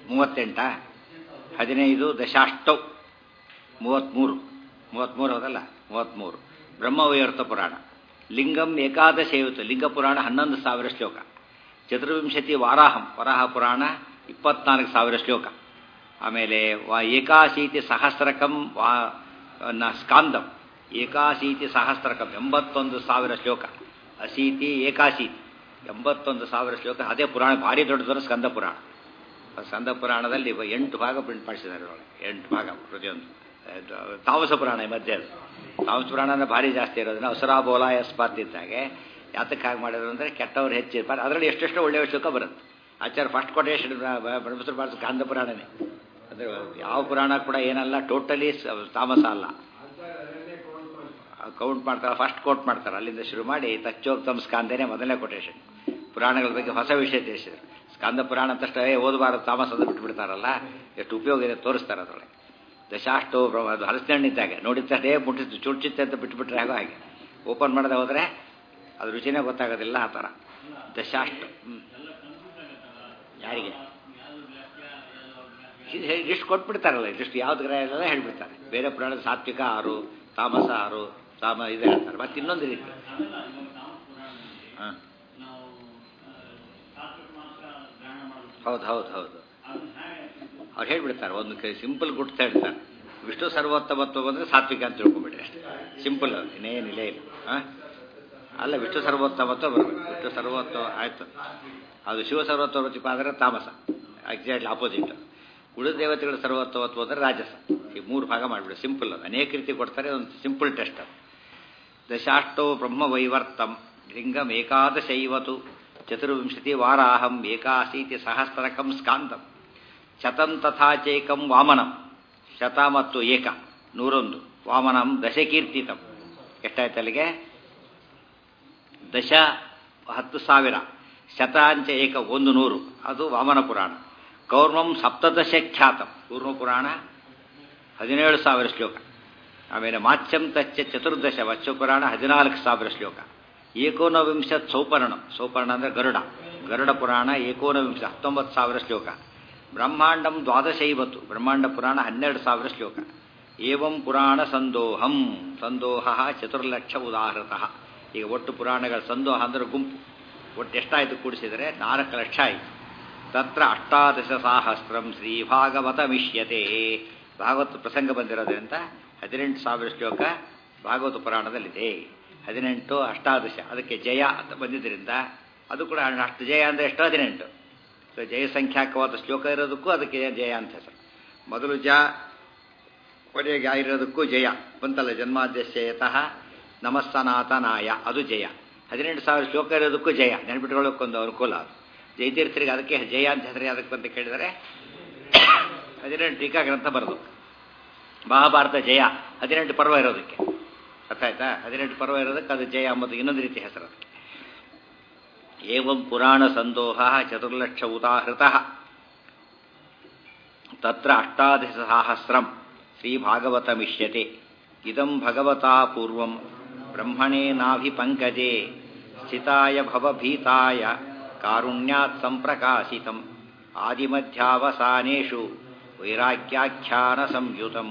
Speaker 1: ಮೂವತ್ತೆಂಟಾ ಹದಿನೈದು ದಶಾಷ್ಟೌ ಮೂವತ್ತ್ಮೂರು ಮೂವತ್ತ್ಮೂರು ಹೌದಲ್ಲ ಮೂವತ್ತ್ಮೂರು ಬ್ರಹ್ಮವೈವರ್ತ ಪುರಾಣ ಲಿಂಗಂ ಏಕಾದಶೇವತ್ತು ಲಿಂಗ ಪುರಾಣ ಹನ್ನೊಂದು ಸಾವಿರ ಶ್ಲೋಕ ಚತುರ್ವಿಂಶತಿ ವಾರಾಹಂ ವರಾಹ ಪುರಾಣ ಇಪ್ಪತ್ನಾಲ್ಕು ಸಾವಿರ ಶ್ಲೋಕ ಆಮೇಲೆ ವಾ ಏಕಾಶೀತಿ ಸಹಸ್ರಕಂ ವಾ ನ ಸ್ಕಾಂದಂ ಏಕಾಶೀತಿ ಸಹಸ್ರಕಂ ಎಂಬತ್ತೊಂದು ಸಾವಿರ ಶ್ಲೋಕ ಅಶೀತಿ ಏಕಾಶೀತಿ ಎಂಬತ್ತೊಂದು ಸಾವಿರ ಶ್ಲೋಕ ಅದೇ ಪುರಾಣ ಭಾರಿ ದೊಡ್ಡದರ ಸ್ಕಂದ ಪುರಾಣ ಸ್ಕಂದ ಪುರಾಣದಲ್ಲಿ ಎಂಟು ಭಾಗ ಪ್ರಿಂಟ್ ಮಾಡಿಸಿದ್ದಾರೆ ಒಳಗೆ ಎಂಟು ಭಾಗ ಪ್ರತಿಯೊಂದು ತಾಮಸ ಪುರಾಣ ಈ ಮಧ್ಯೆ ಅದು ತಾಮಸ ಪುರಾಣನ ಭಾರಿ ಜಾಸ್ತಿ ಇರೋದನ್ನ ಅಸುರಾ ಬೋಲಾಯ ಸ್ಪಾತ್ ಇದ್ದಾಗೆ ಯಾತಕ್ಕೆ ಹಾಗೆ ಮಾಡಿದ್ರು ಅಂದರೆ ಕೆಟ್ಟವ್ರು ಹೆಚ್ಚಿರ್ತಾರೆ ಅದರಲ್ಲಿ ಎಷ್ಟೆಷ್ಟೋ ಒಳ್ಳೆಯ ಶ್ಲೋಕ ಬರುತ್ತೆ ಆಚಾರ್ಯ ಫಸ್ಟ್ ಕೊಟೇಶನ್ ಬ್ರಹ್ಮಸೂತ್ರ ಭಾರತ ಸ್ಕಂದ ಪುರಾಣನೇ ಅಂದರೆ ಯಾವ ಪುರಾಣ ಕೂಡ ಏನಲ್ಲ ಟೋಟಲಿ ತಾಮಸ ಅಲ್ಲ ಕೌಂಟ್ ಮಾಡ್ತಾರೆ ಫಸ್ಟ್ ಕೋಟ್ ಮಾಡ್ತಾರೆ ಅಲ್ಲಿಂದ ಶುರು ಮಾಡಿ ತಚ್ಚೋಕ್ತಮ್ ಸ್ಕಾಂದನೇ ಮೊದಲನೇ ಕೊಟೇಶನ್ ಪುರಾಣಗಳ ಬಗ್ಗೆ ಹೊಸ ವಿಷಯ ತಿಳಿಸಿದ್ರು ಸ್ಕಾಂದ ಪುರಾಣ ಅಂತಷ್ಟೇ ಓದಬಾರದು ತಾಮಸದ ಬಿಟ್ಬಿಡ್ತಾರಲ್ಲ ಎಷ್ಟು ಉಪಯೋಗ ಇದೆ ತೋರಿಸ್ತಾರೆ ಅದರೊಳಗೆ ದಶಾಷ್ಟು ಅದು ಹಲಸಿನಣ್ಣಿದ್ದಾಗ ನೋಡಿದ ತಕ್ಷಣ ಮುಟ್ಟಿದ್ದು ಚುಡ್ಚಿತ್ತೆ ಅಂತ ಬಿಟ್ಬಿಟ್ರೆ ಆಗೋ ಹಾಗೆ ಓಪನ್ ಮಾಡದೆ ಹೋದರೆ ಅದು ರುಚಿನೇ ಗೊತ್ತಾಗೋದಿಲ್ಲ ಆ ಥರ ದಶಾಷ್ಟು ಹ್ಞೂ ಯಾರಿಗೆ ಇಷ್ಟು ಕೊಟ್ಬಿಡ್ತಾರಲ್ಲ ಇದಿಷ್ಟು ಯಾವ್ದು ಗ್ರಹ ಎಲ್ಲ ಹೇಳ್ಬಿಡ್ತಾರೆ ಬೇರೆ ಪುರಾಣದ ಸಾತ್ವಿಕ ಆರು ತಾಮಸ ಆರು ತಾಮ ಇದು ಹೇಳ್ತಾರೆ ಮತ್ತೆ ಇನ್ನೊಂದು ರೀತಿ ಹಾಂ ಹೌದು ಹೌದು ಹೌದು ಅವ್ರು ಹೇಳ್ಬಿಡ್ತಾರೆ ಒಂದು ಸಿಂಪಲ್ ಗುಡ್ತಾ ಹೇಳ್ತಾರೆ ವಿಷ್ಣು ಸರ್ವೋತ್ತಮತ್ವ ಬಂದರೆ ಸಾತ್ವಿಕ ಅಂತ ತಿಳ್ಕೊಂಬಿಟ್ರೆ ಅಷ್ಟೇ ಸಿಂಪಲ್ ಇನ್ನೇನಿಲ್ಲ ಇಲ್ಲ ಹಾಂ ಅಲ್ಲ ವಿಷ್ಣು ಸರ್ವೋತ್ತಮತ್ವ ಬರಬೇಕು ವಿಷ್ಣು ಸರ್ವೋತ್ತಮ ಆಯ್ತು ಅದು ಶಿವ ಸರ್ವೋತ್ತಮ ಪ್ರತಿಪಾದನೆ ತಾಮಸ ಎಕ್ಸಾಕ್ಟ್ಲಿ ಆಪೋಸಿಟ್ ಉಳಿದ ದೇವತೆಗಳ ಸರ್ವೋತ್ತಮತ್ವ ಅಂದರೆ ರಾಜಸ ಈ ಮೂರು ಭಾಗ ಮಾಡಿಬಿಡು ಸಿಂಪಲ್ ಅದು ಅನೇಕ ರೀತಿ ಕೊಡ್ತಾರೆ ಒಂದು ಸಿಂಪಲ್ ಟೆಸ್ಟ್ ಅದು ದಶಾಷ್ಟೋ ಬ್ರಹ್ಮವೈವರ್ತಂ ಲಿಂಗಂ ಏಕಾದಶೈವತು ಚತುರ್ವಿಂಶತಿ ವಾರಾಹಂ ಏಕಾಶೀತಿ ಸಹಸ್ರಕಂ ಸ್ಕಾಂತಂ ಶತಂ ತಥಾಚೇಕಂ ವಾಮನಂ ಶತ ಮತ್ತು ಏಕ ನೂರೊಂದು ವಾಮನಂ ದಶಕೀರ್ತಿತಂ ಎಷ್ಟಾಯ್ತು ಅಲ್ಲಿಗೆ ದಶ ಹತ್ತು ಸಾವಿರ ಶತಾಂಚ ಏಕ ಒಂದು ನೂರು ಅದು ವಾಮನ ಪುರಾಣ ಕೌರ್ಮಂ ಸಪ್ತದಶ ಖ್ಯಾತಂ ಕೂರ್ಮ ಪುರಾಣ ಹದಿನೇಳು ಸಾವಿರ ಶ್ಲೋಕ ಆಮೇಲೆ ಮಾಚ್ಯಂ ತಚ್ಚ ಚತುರ್ದಶ ವಚ್ಚ ಪುರಾಣ ಹದಿನಾಲ್ಕು ಸಾವಿರ ಶ್ಲೋಕ ಏಕೋನವಿಂಶತ್ ಸೌಪರ್ಣ ಸೌಪರ್ಣ ಅಂದರೆ ಗರುಡ ಗರುಡ ಪುರಾಣ ಏಕೋನವಿಂಶ ಹತ್ತೊಂಬತ್ತು ಸಾವಿರ ಶ್ಲೋಕ ಬ್ರಹ್ಮಾಂಡಂ ದ್ವಾದಶೈವತ್ತು ಬ್ರಹ್ಮಾಂಡ ಪುರಾಣ ಹನ್ನೆರಡು ಸಾವಿರ ಶ್ಲೋಕ ಏವಂ ಪುರಾಣ ಸಂದೋಹಂ ಸಂದೋಹ ಚತುರ್ಲಕ್ಷ ಉದಾಹೃತಃ ಈಗ ಒಟ್ಟು ಪುರಾಣಗಳ ಸಂದೋಹ ಅಂದರೆ ಗುಂಪು ಒಟ್ಟು ಎಷ್ಟಾಯಿತು ಕೂಡಿಸಿದರೆ ನಾಲ್ಕು ಲಕ್ಷ ಆಯಿತು ತತ್ರ ಅಷ್ಟಾದಶ ಸಾಹಸ್ರಂ ಶ್ರೀ ಭಾಗವತ ಮಿಷ್ಯತೆ ಭಾಗವತ ಪ್ರಸಂಗ ಬಂದಿರೋದ್ರಿಂದ ಹದಿನೆಂಟು ಸಾವಿರ ಶ್ಲೋಕ ಭಾಗವತ ಪುರಾಣದಲ್ಲಿದೆ ಹದಿನೆಂಟು ಅಷ್ಟಾದಶ ಅದಕ್ಕೆ ಜಯ ಅಂತ ಬಂದಿದ್ದರಿಂದ ಅದು ಕೂಡ ಅಷ್ಟು ಜಯ ಅಂದರೆ ಎಷ್ಟು ಹದಿನೆಂಟು ಸೊ ಜಯ ಸಂಖ್ಯಾಕವಾದ ಶ್ಲೋಕ ಇರೋದಕ್ಕೂ ಅದಕ್ಕೆ ಜಯ ಅಂತ ಹೆಸರು ಮೊದಲು ಜ ಕೊನೆಗೆ ಆಗಿರೋದಕ್ಕೂ ಜಯ ಬಂತಲ್ಲ ಜನ್ಮಾದ್ಯಶಯತಃ ನಮಸ್ಸನಾತನಾಯ ಅದು ಜಯ ಹದಿನೆಂಟು ಸಾವಿರ ಶ್ಲೋಕ ಇರೋದಕ್ಕೂ ಜಯ ನೆನ್ಪಿಟ್ಕೊಳ್ಳೋಕ್ಕೊಂದು ಅನುಕೂಲ ಅದು ಜಯತೀರ್ಥರಿಗೆ ಅದಕ್ಕೆ ಜಯ ಅಂತ ಹೆಸರು ಅದಕ್ಕೆ ಅಂತ ಕೇಳಿದರೆ ಹದಿನೆಂಟು ಟೀಕಾ ಗ್ರಂಥ ಬರೋದು ಮಹಾಭಾರತ ಜಯ ಹದಿನೆಂಟು ಪರ್ವ ಇರೋದಕ್ಕೆ ಅರ್ಥ ಆಯ್ತಾ ಹದಿನೆಂಟು ಪರ್ವ ಇರೋದಕ್ಕೆ ಅದು ಜಯ ಎಂಬುದು ಇನ್ನೊಂದು ರೀತಿ ಹೆಸರು ಅದಕ್ಕೆ ಏವಂ ಪುರಾಣ ಸಂದೋಹ ಚತುರ್ಲಕ್ಷ ಉದಾಹೃತ ತತ್ರ ಅಷ್ಟಾದಶ ಸಹಸ್ರಂ ಶ್ರೀಭಾಗವತ ಮಿಷ್ಯತೆ ಇದಂ ಭಗವತಾ ಪೂರ್ವಂ ಬ್ರಹ್ಮಣೇ ನಾಭಿಪಂಕಜೆ ಸ್ಥಿತಾಯ ಭವಭೀತಾಯ ಕಾರುಣ್ಯಾತ್ ಸಂಪ್ರಕಾಶಿತಂ ಆದಿಮಧ್ಯಾವಸಾನೇಷು ವೈರಾಗ್ಯಾಖ್ಯಾನ ಸಂಯುತಂ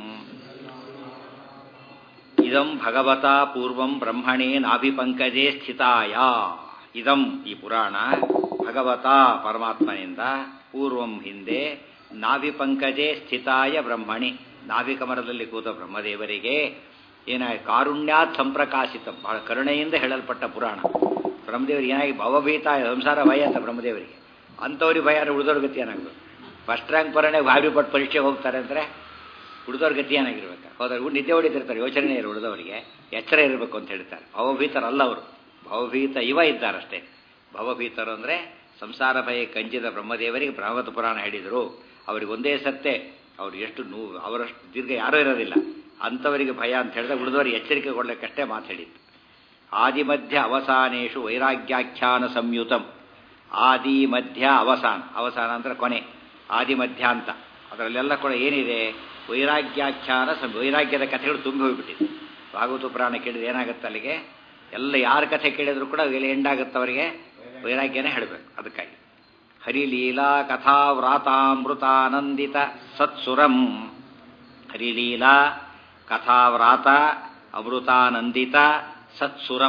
Speaker 1: ಇದಂ ಭಗವತಾ ಪೂರ್ವಂ ಬ್ರಹ್ಮಣೇ ನಾಭಿಪಂಕಜೆ ಸ್ಥಿತಾಯ ಇದಂ ಈ ಪುರಾಣ ಭಗವತಾ ಪರಮಾತ್ಮನಿಂದ ಪೂರ್ವಂ ಹಿಂದೆ ನಾಭಿಪಂಕಜೆ ಸ್ಥಿತಾಯ ಬ್ರಹ್ಮಣಿ ನಾಭಿಕಮರದಲ್ಲಿ ಕೂತ ಬ್ರಹ್ಮದೇವರಿಗೆ ಏನಾಗಿ ಕಾರುಣ್ಯಾತ್ ಸಂಪ್ರಕಾಶಿತ ಬಹಳ ಕರುಣೆಯಿಂದ ಹೇಳಲ್ಪಟ್ಟ ಪುರಾಣ ಬ್ರಹ್ಮದೇವರಿಗೆ ಏನಾಗಿ ಭವಭೀತ ಸಂಸಾರ ಭಯ ಅಂತ ಬ್ರಹ್ಮದೇವರಿಗೆ ಅಂಥವ್ರಿಗೆ ಭಯ ಅಂದರೆ ಉಳಿದವ್ರ ಗತಿ ಏನಾಗಬೇಕು ಫಸ್ಟ್ ರ್ಯಾಂಕ್ ಪರನೇ ಭಾರಿ ಪಟ್ಟು ಪರೀಕ್ಷೆಗೆ ಹೋಗ್ತಾರೆ ಅಂದರೆ ಉಳಿದವ್ರ ಗತಿ ಏನಾಗಿರ್ಬೇಕು ಹೋದ್ರೆ ನಿದ್ದೆ ಹೊಡಿತಿರ್ತಾರೆ ಯೋಚನೆ ಇರೋ ಉಳಿದವರಿಗೆ ಎಚ್ಚರ ಇರಬೇಕು ಅಂತ ಹೇಳ್ತಾರೆ ಭವಭೀತರಲ್ಲ ಅವರು ಭವಭೀತ ಇವ ಇದ್ದಾರಷ್ಟೇ ಭವಭೀತರು ಅಂದರೆ ಸಂಸಾರ ಭಯ ಕಂಚಿದ ಬ್ರಹ್ಮದೇವರಿಗೆ ಭಾಗವತ ಪುರಾಣ ಹೇಳಿದರು ಅವ್ರಿಗೆ ಒಂದೇ ಸತ್ತೆ ಅವ್ರು ಎಷ್ಟು ನೂ ಅವರಷ್ಟು ದೀರ್ಘ ಯಾರೂ ಇರೋದಿಲ್ಲ ಅಂಥವರಿಗೆ ಭಯ ಅಂತ ಹೇಳಿದ್ರೆ ಉಳಿದವರಿಗೆ ಎಚ್ಚರಿಕೆ ಕೊಡಲಿಕ್ಕಷ್ಟೇ ಮಾತು ಹೇಳಿತ್ತು ಆದಿಮಧ್ಯ ಅವಸಾನೇಶು ವೈರಾಗ್ಯಾಖ್ಯಾನ ಸಂಯುತಂ ಆದಿ ಮಧ್ಯ ಅವಸಾನ ಅವಸಾನ ಅಂದರೆ ಕೊನೆ ಆದಿ ಮಧ್ಯ ಅಂತ ಅದರಲ್ಲೆಲ್ಲ ಕೂಡ ಏನಿದೆ ವೈರಾಗ್ಯಾಖ್ಯಾನ ಸಂ ವೈರಾಗ್ಯದ ಕಥೆಗಳು ತುಂಬಿ ಹೋಗಿಬಿಟ್ಟಿದೆ ಭಾಗವತ ಪುರಾಣ ಕೇಳಿದ್ರೆ ಏನಾಗುತ್ತೆ ಅಲ್ಲಿಗೆ ಎಲ್ಲ ಯಾರ ಕಥೆ ಕೇಳಿದ್ರು ಕೂಡ ಎಲ್ಲಿ ಎಂಡಾಗುತ್ತೆ ಅವರಿಗೆ ವೈರಾಗ್ಯನೇ ಹೇಳಬೇಕು ಅದಕ್ಕಾಗಿ ಹರಿಲೀಲಾ ಕಥಾವ್ರಾತಾಮೃತಾನಂದಿತ ಸತ್ಸುರಂ ಹರಿಲೀಲಾ ಕಥಾವ್ರಾತ ಅಮೃತಾನಂದಿತ ಸತ್ಸುರಂ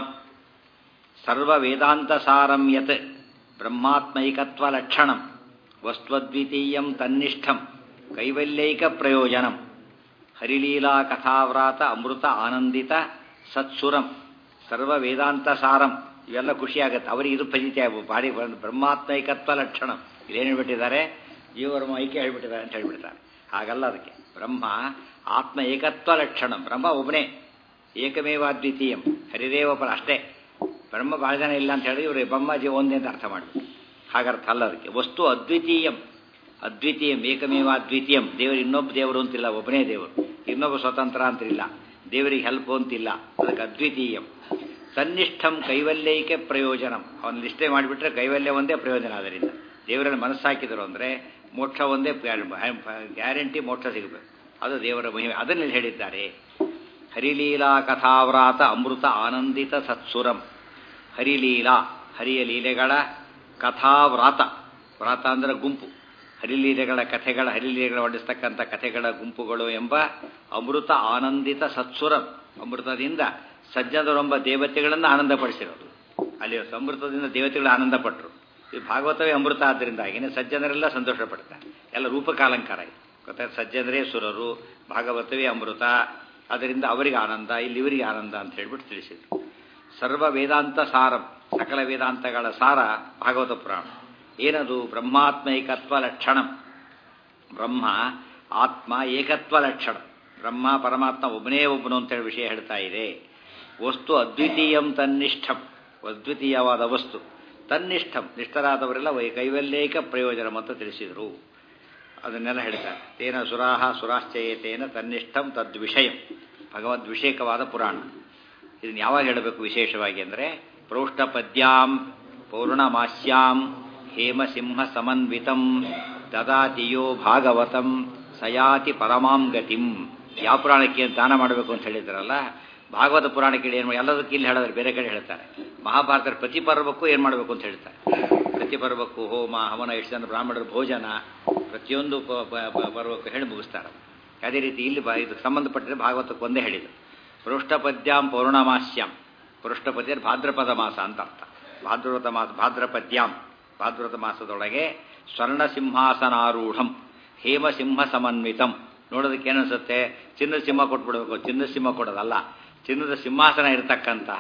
Speaker 1: ಸರ್ವವೇದಾಂತಸಾರಂ ಯತ್ ಬ್ರಹ್ಮಾತ್ಮೈಕತ್ವಲಕ್ಷಣಂ ವಸ್ತ್ವದ್ವಿತೀಯಂ ತನ್ನಿಷ್ಠಂ ಕೈವಲ್ಯೈಕ ಪ್ರಯೋಜನಂ ಹರಿಲೀಲಾ ಕಥಾವ್ರಾತ ಅಮೃತ ಆನಂದಿತ ಸತ್ಸುರಂ ಸರ್ವ ವೇದಾಂತ ಸಾರಂ ಇವೆಲ್ಲ ಖುಷಿಯಾಗುತ್ತೆ ಅವರಿಗೆ ಇದು ಫಲಿತ ಭಾರಿ ಬ್ರಹ್ಮಾತ್ಮೈಕತ್ವ ಲಕ್ಷಣಂ ಇಲ್ಲೇನು ಹೇಳ್ಬಿಟ್ಟಿದ್ದಾರೆ ಜೀವರ್ಮ ಐಕ್ಯ ಹೇಳ್ಬಿಟ್ಟಿದ್ದಾರೆ ಅಂತ ಹೇಳ್ಬಿಡ್ತಾರೆ ಹಾಗಲ್ಲ ಅದಕ್ಕೆ ಬ್ರಹ್ಮ ಆತ್ಮ ಏಕತ್ವ ಲಕ್ಷಣಂ ಬ್ರಹ್ಮ ಒಬ್ಬನೇ ಏಕಮೇವಾದ್ವಿತೀಯಂ ಹರಿದೇವ ಪರ ಅಷ್ಟೇ ಬ್ರಹ್ಮ ಬಹಳ ಜನ ಇಲ್ಲ ಅಂತ ಹೇಳಿ ಇವರು ಬ್ರಹ್ಮ ಜೀವ ಒಂದೇ ಅಂತ ಅರ್ಥ ಮಾಡಬೇಕು ಹಾಗರ್ಥ ಅಲ್ಲ ಅದಕ್ಕೆ ವಸ್ತು ಅದ್ವಿತೀಯಂ ಅದ್ವಿತೀಯಂ ಏಕಮೇವ ಅದ್ವಿತೀಯಂ ದೇವರು ಇನ್ನೊಬ್ಬ ದೇವರು ಅಂತಿಲ್ಲ ಒಬ್ಬನೇ ದೇವರು ಇನ್ನೊಬ್ಬ ಸ್ವತಂತ್ರ ಅಂತಿಲ್ಲ ದೇವರಿಗೆ ಹೆಲ್ಪ್ ಅಂತಿಲ್ಲ ಅದಕ್ಕೆ ಅದ್ವಿತೀಯಂ ತನ್ನಿಷ್ಠಂ ಕೈವಲ್ಯೈಕೆ ಪ್ರಯೋಜನಂ ಅವನ ನಿಷ್ಠೆ ಮಾಡಿಬಿಟ್ರೆ ಕೈವಲ್ಯ ಒಂದೇ ಪ್ರಯೋಜನ ಅದರಿಂದ ದೇವರನ್ನು ಮನಸ್ಸಾಕಿದರು ಅಂದರೆ ಮೋಕ್ಷ ಒಂದೇ ಗ್ಯಾರಂಟಿ ಮೋಕ್ಷ ಸಿಗಬೇಕು ಅದು ದೇವರ ಮಹಿಮೆ ಅದನ್ನು ಹೇಳಿದ್ದಾರೆ ಹರಿಲೀಲಾ ಕಥಾವ್ರಾತ ಅಮೃತ ಆನಂದಿತ ಸತ್ಸುರಂ ಹರಿಲೀಲಾ ಹರಿಯ ಲೀಲೆಗಳ ಕಥಾವ್ರಾತ ವ್ರಾತ ಅಂದರೆ ಗುಂಪು ಹರಿಲೀಲೆಗಳ ಕಥೆಗಳ ಹರಿಲೀಲೆಗಳ ಹೊಡಿಸ್ತಕ್ಕಂಥ ಕಥೆಗಳ ಗುಂಪುಗಳು ಎಂಬ ಅಮೃತ ಆನಂದಿತ ಸತ್ಸುರಂ ಅಮೃತದಿಂದ ಸಜ್ಜನರೆಂಬ ದೇವತೆಗಳನ್ನು ಆನಂದಪಡಿಸಿರೋದು ಅಲ್ಲಿ ಅಮೃತದಿಂದ ದೇವತೆಗಳು ಆನಂದಪಟ್ಟರು ಈ ಭಾಗವತವೇ ಅಮೃತ ಆದ್ದರಿಂದಾಗಿನೇ ಸಜ್ಜನರೆಲ್ಲ ಸಂತೋಷ ಪಡ್ತಾರೆ ಎಲ್ಲ ರೂಪಕಾಲಂಕಾರ ಇದೆ ಗೊತ್ತಾಯ್ತು ಸಜ್ಜನರೇ ಸುರರು ಭಾಗವತವೇ ಅಮೃತ ಅದರಿಂದ ಅವರಿಗೆ ಆನಂದ ಇಲ್ಲಿ ಇವರಿಗೆ ಆನಂದ ಅಂತ ಹೇಳ್ಬಿಟ್ಟು ತಿಳಿಸಿದರು ಸರ್ವ ವೇದಾಂತ ಸಾರಂ ಸಕಲ ವೇದಾಂತಗಳ ಸಾರ ಭಾಗವತ ಪುರಾಣ ಏನದು ಬ್ರಹ್ಮಾತ್ಮೈಕತ್ವ ಲಕ್ಷಣಂ ಬ್ರಹ್ಮ ಆತ್ಮ ಏಕತ್ವ ಲಕ್ಷಣ ಬ್ರಹ್ಮ ಪರಮಾತ್ಮ ಒಬ್ಬನೇ ಒಬ್ಬನು ಅಂತೇಳಿ ವಿಷಯ ಹೇಳ್ತಾ ಇದೆ ವಸ್ತು ಅದ್ವಿತೀಯಂ ತನ್ನಿಷ್ಠಂ ಅದ್ವಿತೀಯವಾದ ವಸ್ತು ತನ್ನಿಷ್ಠಂ ನಿಷ್ಠರಾದವರೆಲ್ಲ ವೈ ಕೈವಲ್ಯೈಕ ಪ್ರಯೋಜನ ಅಂತ ತಿಳಿಸಿದರು ಅದನ್ನೆಲ್ಲ ಹೇಳ್ತಾರೆ ತೇನ ಸುರಾಹ ಸುರಾಶ್ಚಯತೇನ ತನ್ನಿಷ್ಠಂ ತದ್ವಿಷಯಂ ಭಗವದ್ವಿಷೇಕವಾದ ಪುರಾಣ ಇದನ್ನು ಯಾವಾಗ ಹೇಳಬೇಕು ವಿಶೇಷವಾಗಿ ಅಂದರೆ ಪ್ರೋಷ್ಠ ಪದ್ಯಾಂ ಪೌರ್ಣಮಾಸ್ಯಾಂ ಹೇಮಸಿಂಹ ಸಮನ್ವಿತಂ ದದಾತಿಯೋ ಭಾಗವತಂ ಸಯಾತಿ ಪರಮಾಂ ಗತಿಂ ಯಾವ ಪುರಾಣಕ್ಕೆ ದಾನ ಮಾಡಬೇಕು ಅಂತ ಹೇಳಿದ್ರಲ್ಲ ಭಾಗವತ ಪುರಾಣಕ್ಕೆ ಏನು ಎಲ್ಲದಕ್ಕೂ ಇಲ್ಲಿ ಹೇಳಿದ್ರೆ ಬೇರೆ ಕಡೆ ಹೇಳ್ತಾರೆ ಮಹಾಭಾರತದ ಪ್ರತಿ ಪರ್ವಕ್ಕೂ ಏನು ಮಾಡಬೇಕು ಅಂತ ಹೇಳ್ತಾರೆ ಪ್ರತಿ ಪರ್ವಕ್ಕೂ ಹೋಮ ಹವನ ಎಷ್ಟು ಜನ ಬ್ರಾಹ್ಮಣರ ಭೋಜನ ಪ್ರತಿಯೊಂದು ಪರ್ವಕ್ಕೂ ಹೇಳಿ ಮುಗಿಸ್ತಾರೆ ಅದೇ ರೀತಿ ಇಲ್ಲಿ ಇದಕ್ಕೆ ಸಂಬಂಧಪಟ್ಟಿದ್ರೆ ಭಾಗವತಕ್ಕೆ ಒಂದೇ ಹೇಳಿದರು ಪೃಷ್ಠಪದ್ಯಾಂ ಪೌರ್ಣಮಾಸ್ಯಂ ಪೃಷ್ಠಪದ್ಯ ಭಾದ್ರಪದ ಮಾಸ ಅಂತ ಅರ್ಥ ಭಾದ್ರವತ ಮಾಸ ಭಾದ್ರಪದ್ಯಾಂ ಭಾದ್ರವತ ಮಾಸದೊಳಗೆ ಸ್ವರ್ಣ ಸಿಂಹಾಸನಾರೂಢಂ ಹೇಮಸಿಂಹ ಸಮನ್ವಿತಂ ನೋಡೋದಕ್ಕೆ ಏನನ್ಸುತ್ತೆ ಚಿನ್ನದ ಸಿಂಹ ಕೊಟ್ಬಿಡ್ಬೇಕು ಚಿನ್ನದ ಸಿಂಹ ಕೊಡೋದಲ್ಲ ಚಿನ್ನದ ಸಿಂಹಾಸನ ಇರತಕ್ಕಂತಹ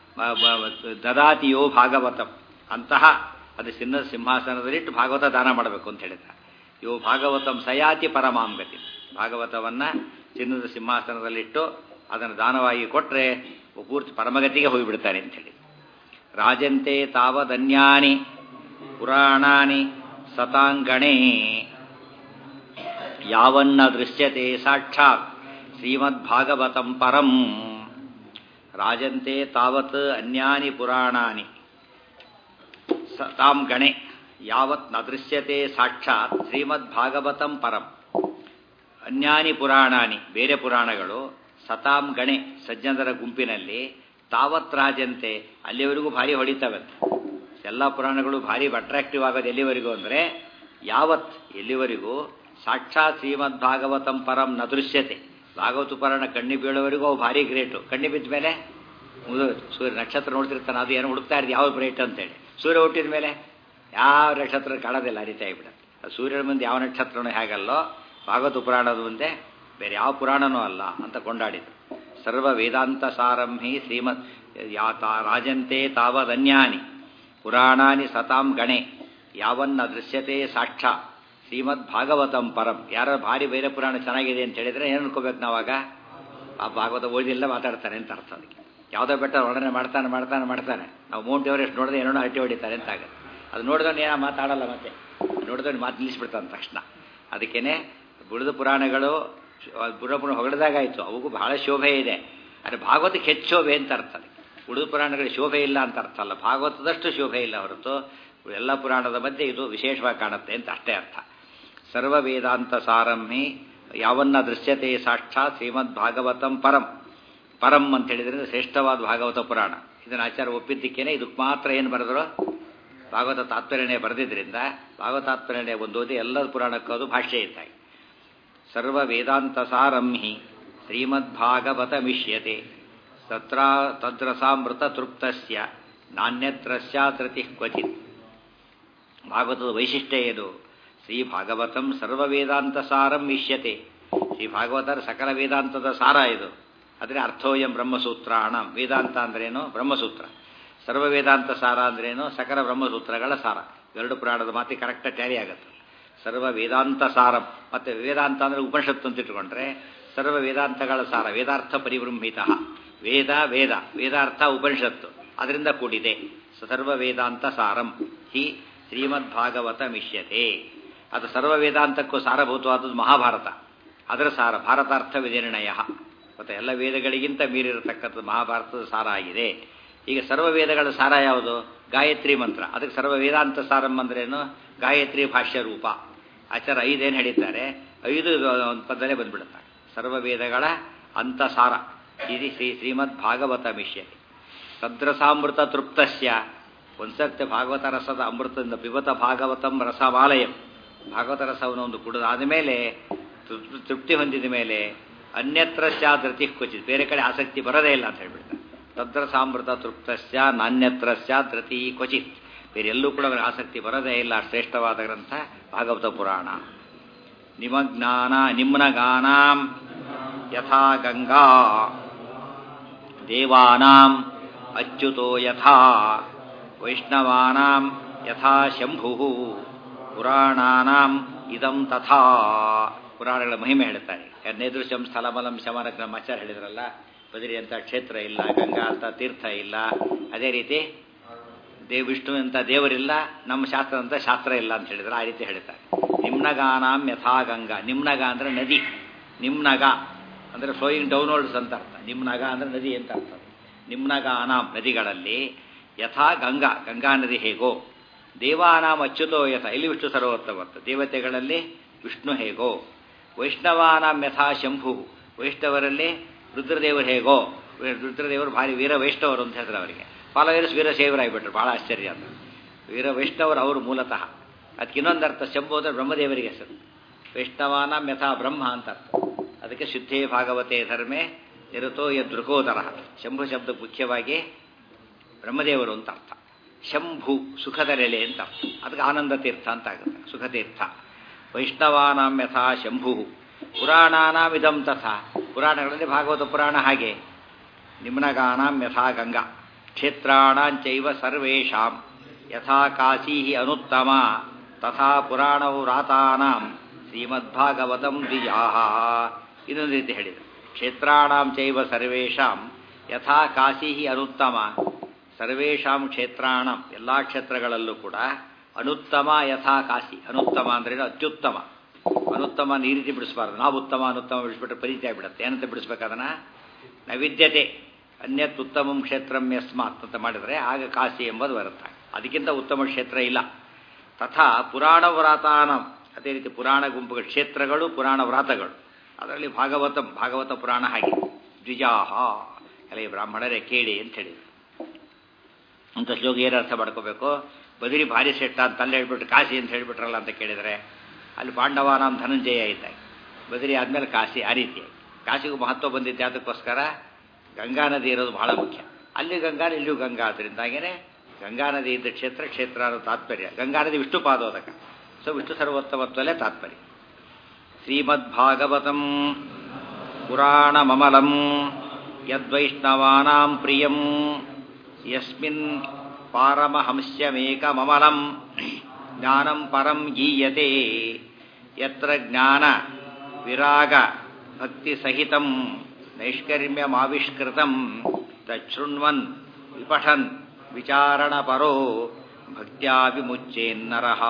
Speaker 1: ದದಾತಿಯೋ ಭಾಗವತಂ ಅಂತಹ ಅದು ಚಿನ್ನದ ಸಿಂಹಾಸನದಲ್ಲಿಟ್ಟು ಭಾಗವತ ದಾನ ಮಾಡಬೇಕು ಅಂತ ಹೇಳಿದ್ದಾರೆ ಯೋ ಭಾಗವತಂ ಸಯಾತಿ ಪರಮಾಂಗತಿ ಭಾಗವತವನ್ನ ಚಿನ್ನದ ಸಿಂಹಾಸನದಲ್ಲಿಟ್ಟು ಅದನ್ನು ದಾನವಾಗಿ ಕೊಟ್ಟರೆ ಪೂರ್ತಿ ಪರಮಗತಿಗೆ ಹೋಗಿಬಿಡ್ತಾರೆ ಅಂತೇಳಿ ರಾಜಂತೆ ತಾವದನ್ಯಾನಿ ಪುರಾಣಾನಿ ಸತಾಂಗಣೇ ಯಾವನ್ನ ದೃಶ್ಯತೆ ಸಾಕ್ಷಾತ್ ಶ್ರೀಮದ್ಭಾಗವತಂ ಪರಂ ರಾಜಂತೆ ತಾವತ್ ಅನ್ಯಾನಿ ಪುರಾಣಾನಿ ಸತಾಂ ಗಣೆ ಯಾವತ್ ನ ದೃಶ್ಯತೆ ಸಾಕ್ಷಾತ್ ಶ್ರೀಮದ್ಭಾಗವತಂ ಪರಂ ಅನ್ಯಾನಿ ಪುರಾಣಾನಿ ಬೇರೆ ಪುರಾಣಗಳು ಸತಾಂ ಗಣೆ ಸಜ್ಜನರ ಗುಂಪಿನಲ್ಲಿ ತಾವತ್ ರಾಜಂತೆ ಅಲ್ಲಿವರೆಗೂ ಭಾರಿ ಹೊಡಿತವಂತೆ ಎಲ್ಲ ಪುರಾಣಗಳು ಭಾರಿ ಅಟ್ರಾಕ್ಟಿವ್ ಆಗೋದು ಎಲ್ಲಿವರೆಗೂ ಅಂದರೆ ಯಾವತ್ ಎಲ್ಲಿವರೆಗೂ ಸಾಕ್ಷಾತ್ ಶ್ರೀಮದ್ ಭಾಗವತಂ ಪರಂ ನ ದೃಶ್ಯತೆ ಭಾಗವತ ಪುರಾಣ ಕಣ್ಣಿ ಬೀಳೋವರೆಗೂ ಅವು ಭಾರಿ ಗ್ರೇಟು ಕಣ್ಣಿ ಬಿದ್ದ ಮೇಲೆ ಮುಗಿದೋಯ್ತು ಸೂರ್ಯ ನಕ್ಷತ್ರ ನೋಡ್ತಿರ್ತಾನೆ ಅದು ಏನೋ ಹುಡುಕ್ತಾ ಇರೋದು ಯಾವ ಗ್ರೇಟ್ ಅಂತೇಳಿ ಸೂರ್ಯ ಹುಟ್ಟಿದ ಮೇಲೆ ಯಾವ ನಕ್ಷತ್ರ ಕಾಣೋದಿಲ್ಲ ರೀತಿ ಆಗಿಬಿಡುತ್ತೆ ಅದು ಸೂರ್ಯನ ಮುಂದೆ ಯಾವ ನಕ್ಷತ್ರನೂ ಹೇಗಲ್ಲೋ ಭಾಗವತ ಪುರಾಣದ ಮುಂದೆ ಬೇರೆ ಯಾವ ಪುರಾಣನೂ ಅಲ್ಲ ಅಂತ ಕೊಂಡಾಡಿದರು ಸರ್ವ ವೇದಾಂತ ಸಾರಂಹಿ ಶ್ರೀಮತ್ ಯಾತ ರಾಜಂತೆ ತಾವದನ್ಯಾನಿ ಪುರಾಣಾನಿ ಸತಾಂ ಗಣೆ ಯಾವನ್ನ ದೃಶ್ಯತೆ ಸಾಕ್ಷಾ ಶ್ರೀಮದ್ ಭಾಗವತಂ ಪರಂ ಯಾರ ಭಾರಿ ಬೇರೆ ಪುರಾಣ ಚೆನ್ನಾಗಿದೆ ಅಂತ ಹೇಳಿದ್ರೆ ಏನು ಅನ್ಕೋಬೇಕು ನಾವಾಗ ಆ ಭಾಗವತ ಓದಿಲ್ಲ ಮಾತಾಡ್ತಾನೆ ಅಂತ ಅರ್ಥ ಅದಕ್ಕೆ ಯಾವುದೋ ಬೆಟ್ಟ ವರ್ಣನೆ ಮಾಡ್ತಾನೆ ಮಾಡ್ತಾನೆ ಮಾಡ್ತಾನೆ ನಾವು ಮೌಂಟ್ ಎವರೆಸ್ಟ್ ನೋಡಿದ್ರೆ ಏನೋ ಹರಟಿ ಹೊಡಿತಾರೆ ಅಂತ ಆಗುತ್ತೆ ಅದು ನೋಡಿದವನು ಏನೋ ಮಾತಾಡಲ್ಲ ಮತ್ತೆ ನೋಡಿದವನು ಮಾತು ನಿಲ್ಲಿಸ್ಬಿಡ್ತಾನೆ ತಕ್ಷಣ ಅದಕ್ಕೇನೆ ಬುಡದ ಪುರಾಣಗಳು ಬುಡಪುರ ಹೊಗಳಿದಾಗಾಯಿತು ಅವಕ್ಕೂ ಬಹಳ ಶೋಭೆ ಇದೆ ಆದರೆ ಭಾಗವತಕ್ಕೆ ಹೆಚ್ಚು ಶೋಭೆ ಅಂತ ಅರ್ಥ ಅದಕ್ಕೆ ಉಳಿದ ಪುರಾಣಗಳಿಗೆ ಶೋಭೆ ಇಲ್ಲ ಅಂತ ಅರ್ಥ ಅಲ್ಲ ಭಾಗವತದಷ್ಟು ಶೋಭೆ ಇಲ್ಲ ಹೊರತು ಎಲ್ಲ ಪುರಾಣದ ಮಧ್ಯೆ ಇದು ವಿಶೇಷವಾಗಿ ಕಾಣುತ್ತೆ ಅಂತ ಅಷ್ಟೇ ಅರ್ಥ ಸರ್ವ ವೇದಾಂತ ಸಾರಮ್ಮಿ ಯಾವನ್ನ ದೃಶ್ಯತೆ ಸಾಕ್ಷಾತ್ ಶ್ರೀಮದ್ ಭಾಗವತಂ ಪರಂ ಪರಂ ಅಂತ ಹೇಳಿದ್ರೆ ಶ್ರೇಷ್ಠವಾದ ಭಾಗವತ ಪುರಾಣ ಇದನ್ನು ಆಚಾರ ಒಪ್ಪಿದ್ದಕ್ಕೇನೆ ಇದಕ್ಕೆ ಮಾತ್ರ ಏನು ಬರೆದ್ರು ಭಾಗವತ ತಾತ್ಪರ್ಯನೇ ಬರೆದಿದ್ದರಿಂದ ಭಾಗವತ ತಾತ್ಪರ್ಯನೇ ಒಂದು ಓದಿ ಎಲ್ಲ ಪುರಾಣಕ್ಕೂ ಅದು ಭಾಷ್ಯ ಇದ್ದಾಗಿ ಸರ್ವ ವೇದಾಂತ ಸಾರಂ ಹಿ ಶ್ರೀಮದ್ಭಾಗವತ ಮಿಷ್ಯತೆ ತತ್ರ ತದ್ರಸಾಮೃತ ತೃಪ್ತಸ್ಯ ನಾಣ್ಯತ್ರ ಸ್ಯಾತೃತಿ ಕ್ವಚಿತ್ ಭಾಗವತದ ವೈಶಿಷ್ಟ್ಯ ಏನು ಶ್ರೀ ಭಾಗವತಂ ಸರ್ವ ವೇದಾಂತ ಸಾರಂ ಮಿಷ್ಯತೆ ಶ್ರೀ ಭಾಗವತರ ಸಕಲ ವೇದಾಂತದ ಸಾರ ಇದು ಆದರೆ ಅರ್ಥೋಯಂ ಬ್ರಹ್ಮಸೂತ್ರಾಣ ವೇದಾಂತ ಅಂದ್ರೇನು ಬ್ರಹ್ಮಸೂತ್ರ ಸರ್ವ ವೇದಾಂತ ಸಾರ ಅಂದ್ರೇನು ಸಕಲ ಬ್ರಹ್ಮಸೂತ್ರಗಳ ಸಾರ ಎರಡು ಪುರಾಣದ ಮಾತಿ ಕರೆಕ್ಟ್ ಟ್ಯಾಲಿ ಆಗುತ್ತೆ ಸರ್ವ ವೇದಾಂತ ಸಾರ ಮತ್ತೆ ವೇದಾಂತ ಅಂದ್ರೆ ಉಪನಿಷತ್ತು ಅಂತ ಇಟ್ಕೊಂಡ್ರೆ ಸರ್ವ ವೇದಾಂತಗಳ ಸಾರ ವೇದಾರ್ಥ ಪರಿಬೃಂಹಿತ ವೇದ ವೇದ ವೇದಾರ್ಥ ಉಪನಿಷತ್ತು ಅದರಿಂದ ಕೂಡಿದೆ ಸರ್ವ ವೇದಾಂತ ಸಾರಂ ಹಿ ಶ್ರೀಮದ್ಭಾಗವತ ಮಿಷ್ಯತೆ ಅದು ಸರ್ವ ವೇದಾಂತಕ್ಕೂ ಸಾರಭೂತವಾದದ್ದು ಮಹಾಭಾರತ ಅದರ ಸಾರ ಭಾರತಾರ್ಥ ವಿನಿರ್ಣಯ ಮತ್ತು ಎಲ್ಲ ವೇದಗಳಿಗಿಂತ ಮೀರಿರತಕ್ಕಂಥದ್ದು ಮಹಾಭಾರತದ ಸಾರ ಆಗಿದೆ ಈಗ ಸರ್ವ ವೇದಗಳ ಸಾರ ಯಾವುದು ಗಾಯತ್ರಿ ಮಂತ್ರ ಅದಕ್ಕೆ ಸರ್ವ ವೇದಾಂತ ಸಾರಂ ಅಂದ್ರೇನು ಗಾಯತ್ರಿ ಭಾಷ್ಯ ರೂಪ ಆಚಾರ ಐದೇನು ಹೇಳಿದ್ದಾರೆ ಐದು ಒಂದು ಪದಲ್ಲೇ ಬಂದ್ಬಿಡುತ್ತಾರೆ ಸರ್ವ ವೇದಗಳ ಅಂತಸಾರ ಇದು ಶ್ರೀ ಶ್ರೀಮದ್ ಭಾಗವತ ಮಿಷ್ಯ ತದ್ರಸಾಮೃತ ತೃಪ್ತಸ್ಯ ಒಂದ್ಸರ್ತಿ ಭಾಗವತ ರಸದ ಅಮೃತದಿಂದ ಪಿಬತ ಭಾಗವತಂ ರಸಮಾಲಯಂ ಭಾಗವತ ರಸವನ್ನು ಒಂದು ಕುಡಿದಾದ ಮೇಲೆ ತೃಪ್ತಿ ಹೊಂದಿದ ಮೇಲೆ ಅನ್ಯತ್ರ ಸ್ಯಾದೃತಿ ಕ್ವಚಿತ್ ಬೇರೆ ಕಡೆ ಆಸಕ್ತಿ ಬರೋದೇ ಇಲ್ಲ ಅಂತ ಹೇಳ್ಬಿಡ್ತಾರೆ ತದ್ರಸಾಮೃತ ತೃಪ್ತಸ್ಯ ನಾನ್ಯತ್ರ ಸ್ಯಾದೃತಿ ಕ್ವಚಿತ್ ಬೇರೆ ಎಲ್ಲೂ ಕೂಡ ಆಸಕ್ತಿ ಬರೋದೇ ಇಲ್ಲ ಶ್ರೇಷ್ಠವಾದ ಗ್ರಂಥ ಭಾಗವತ ಪುರಾಣ ನಿಮಜ್ಞಾನ ನಿಮ್ನಗಾನಾಂ ಯಥಾ ಗಂಗಾ ದೇವಾನಾಂ ಅಚ್ಯುತೋ ಯಥಾ ವೈಷ್ಣವಾನಾಂ ಯಥಾ ಶಂಭು ಪುರಾಣಾನಾಂ ಇದಂ ತಥಾ ಪುರಾಣಗಳ ಮಹಿಮೆ ಹೇಳ್ತಾರೆ ನೆದೃಶಂ ಸ್ಥಳಮಲಂ ಶಮನಗ್ನ ಆಚಾರ ಹೇಳಿದ್ರಲ್ಲ ಬದರಿ ಅಂತ ಕ್ಷೇತ್ರ ಇಲ್ಲ ಗಂಗಾ ಅಂತ ತೀರ್ಥ ಇಲ್ಲ ಅದೇ ರೀತಿ ದೇವ್ ವಿಷ್ಣು ಅಂತ ದೇವರಿಲ್ಲ ನಮ್ಮ ಶಾಸ್ತ್ರ ಅಂತ ಶಾಸ್ತ್ರ ಇಲ್ಲ ಅಂತ ಹೇಳಿದ್ರೆ ಆ ರೀತಿ ಹೇಳ್ತಾರೆ ನಿಮ್ನಗಾನಾಂ ಯಥಾ ಗಂಗಾ ನಿಮ್ನಗ ಅಂದ್ರೆ ನದಿ ನಿಮ್ನಗ ಅಂದ್ರೆ ಫ್ಲೋಯಿಂಗ್ ಡೌನ್ವರ್ಡ್ಸ್ ಅಂತ ಅರ್ಥ ನಿಮ್ನಗ ಅಂದ್ರೆ ನದಿ ಅಂತ ಅರ್ಥ ನಿಮ್ನಗಾನಾಂ ನದಿಗಳಲ್ಲಿ ಯಥಾ ಗಂಗಾ ಗಂಗಾ ನದಿ ಹೇಗೋ ದೇವಾನಾಂ ಅಚ್ಯುತೋ ಯಥ ಇಲ್ಲಿ ವಿಷ್ಣು ಸರ್ವೋತ್ತಮ ದೇವತೆಗಳಲ್ಲಿ ವಿಷ್ಣು ಹೇಗೋ ವೈಷ್ಣವಾನಾಂ ಯಥಾ ಶಂಭು ವೈಷ್ಣವರಲ್ಲಿ ರುದ್ರದೇವರು ಹೇಗೋ ರುದ್ರದೇವರು ಭಾರಿ ವೀರ ವೈಷ್ಣವರು ಅಂತ ಹೇಳಿದ್ರು ಅವರಿಗೆ ಫಾಲೋವರ್ಸ್ ವೀರಶೈವರಾಗಿಬಿಟ್ರು ಬಹಳ ಆಶ್ಚರ್ಯ ಅಂತ ವೀರ ವೈಷ್ಣವರು ಅವರು ಮೂಲತಃ ಅದಕ್ಕೆ ಇನ್ನೊಂದು ಅರ್ಥ ಶಂಭು ಅಂದರೆ ಬ್ರಹ್ಮದೇವರಿಗೆ ಹೆಸರು ವೈಷ್ಣವಾನಾಂ ಯಥಾ ಬ್ರಹ್ಮ ಅಂತ ಅರ್ಥ ಅದಕ್ಕೆ ಶುದ್ಧೇ ಭಾಗವತೆ ಧರ್ಮೇ ನಿರತೋ ಯದೃಕೋದರ ಶಂಭು ಶಬ್ದ ಮುಖ್ಯವಾಗಿ ಬ್ರಹ್ಮದೇವರು ಅಂತ ಅರ್ಥ ಶಂಭು ಸುಖದ ನೆಲೆ ಅಂತ ಅರ್ಥ ಅದಕ್ಕೆ ಆನಂದ ತೀರ್ಥ ಅಂತ ಆಗುತ್ತೆ ಸುಖತೀರ್ಥ ವೈಷ್ಣವಾನಾಂ ಯಥಾ ಶಂಭು ಪುರಾಣಾನಾಂ ಇದಂ ತಥಾ ಪುರಾಣಗಳಲ್ಲಿ ಭಾಗವತ ಪುರಾಣ ಹಾಗೆ ನಿಮ್ನಗಾನಾಂ ಯಥಾ ಗಂಗಾ ಕ್ಷೇತ್ರಾಣಾಂಚೈವ ಸರ್ವೇಷಾಂ ಯಥಾ ಕಾಶೀ ಅನುತ್ತಮ ತಥಾ ಪುರಾಣವ್ರಾತಾನಾಂ ಶ್ರೀಮದ್ಭಾಗವತಂ ದ್ವಿಜಾಹ ಇನ್ನೊಂದು ರೀತಿ ಹೇಳಿದರು ಕ್ಷೇತ್ರಾಣಾಂ ಚೈವ ಸರ್ವೇಷಾಂ ಯಥಾ ಕಾಶೀ ಅನುತ್ತಮ ಸರ್ವೇಷಾಂ ಕ್ಷೇತ್ರಾಣಂ ಎಲ್ಲ ಕ್ಷೇತ್ರಗಳಲ್ಲೂ ಕೂಡ ಅನುತ್ತಮ ಯಥಾ ಕಾಶಿ ಅನುತ್ತಮ ಅಂದ್ರೆ ಅತ್ಯುತ್ತಮ ಅನುತ್ತಮ ಈ ರೀತಿ ಬಿಡಿಸಬಾರ್ದು ನಾವು ಉತ್ತಮ ಅನುತ್ತಮ ಬಿಡಿಸ್ಬಿಟ್ರೆ ಪರಿಚಯ ಬಿಡುತ್ತೆ ಏನಂತ ಬಿಡಿಸ್ಬೇಕದನ್ನ ನೈವಿದ್ಯತೆ ಅನ್ಯತ್ ಉತ್ತಮಂ ಕ್ಷೇತ್ರಂ ಯಸ್ಮಾತ್ ಅಂತ ಮಾಡಿದರೆ ಆಗ ಕಾಶಿ ಎಂಬುದು ಬರುತ್ತೆ ಅದಕ್ಕಿಂತ ಉತ್ತಮ ಕ್ಷೇತ್ರ ಇಲ್ಲ ತಥಾ ಪುರಾಣ ವ್ರಾತಾನ ಅದೇ ರೀತಿ ಪುರಾಣ ಗುಂಪುಗಳ ಕ್ಷೇತ್ರಗಳು ಪುರಾಣ ವ್ರಾತಗಳು ಅದರಲ್ಲಿ ಭಾಗವತ ಭಾಗವತ ಪುರಾಣ ಹಾಗೆ ದ್ವಿಜಾಹ ಎಲ್ಲ ಈ ಬ್ರಾಹ್ಮಣರೇ ಕೇಳಿ ಅಂತ ಹೇಳಿದ್ರು ಅಂತ ಶ್ಲೋಕ ಏನು ಅರ್ಥ ಮಾಡ್ಕೋಬೇಕು ಬದಿರಿ ಭಾರಿ ಶ್ರೇಷ್ಠ ಅಂತ ಅಲ್ಲಿ ಹೇಳ್ಬಿಟ್ಟು ಕಾಶಿ ಅಂತ ಹೇಳ್ಬಿಟ್ರಲ್ಲ ಅಂತ ಕೇಳಿದರೆ ಅಲ್ಲಿ ಪಾಂಡವ ನಮ್ಮ ಧನಂಜಯ ಇದ್ದಾಗ ಬದಿರಿ ಆದಮೇಲೆ ಕಾಶಿ ಆ ರೀತಿ ಕಾಶಿಗೂ ಮಹತ್ವ ಬಂದಿದ್ದೆ ಅದಕ್ಕೋಸ್ಕರ ಗಂಗಾ ನದಿ ಇರೋದು ಬಹಳ ಮುಖ್ಯ ಅಲ್ಲಿ ಗಂಗಾ ಇಲ್ಲಿಯೂ ಗಂಗಾ ಆದ್ದರಿಂದಾಗೇನೆ ಗಂಗಾ ನದಿ ಇದ್ದ ಕ್ಷೇತ್ರ ಕ್ಷೇತ್ರ ಅನ್ನೋ ತಾತ್ಪರ್ಯ ಗಂಗಾ ನದಿ ವಿಷ್ಣು ಪಾದೋದಕ ಸೊ ವಿಷ್ಣು ಸರ್ವೋತ್ತಮತ್ವಲ್ಲೇ ತಾತ್ಪರ್ಯ ಶ್ರೀಮದ್ಭಾಗವತಂ ಪುರಾಣಮಮಲಂ ಯದ್ವೈಷ್ಣವಾನಾಂ ಪ್ರಿಯಂ ಯಸ್ಮಿನ್ ಪಾರಮಹಂಸ್ಯಮೇಕಮಮಲಂ ಜ್ಞಾನಂ ಪರಂ ಗೀಯತೆ ಯತ್ರ ಜ್ಞಾನ ವಿರಾಗ ಭಕ್ತಿಸಹಿತಂ ನೈಷ್ಕರ್ಮ್ಯಮಾವಿಷ್ಕೃತಂ ತಚ್ಛೃಣ್ವನ್ ವಿಪಠನ್ ವಿಚಾರಣಪರೋ ಭಕ್ತ್ಯಾ ವಿಮುಚ್ಚೇನ್ನರಃ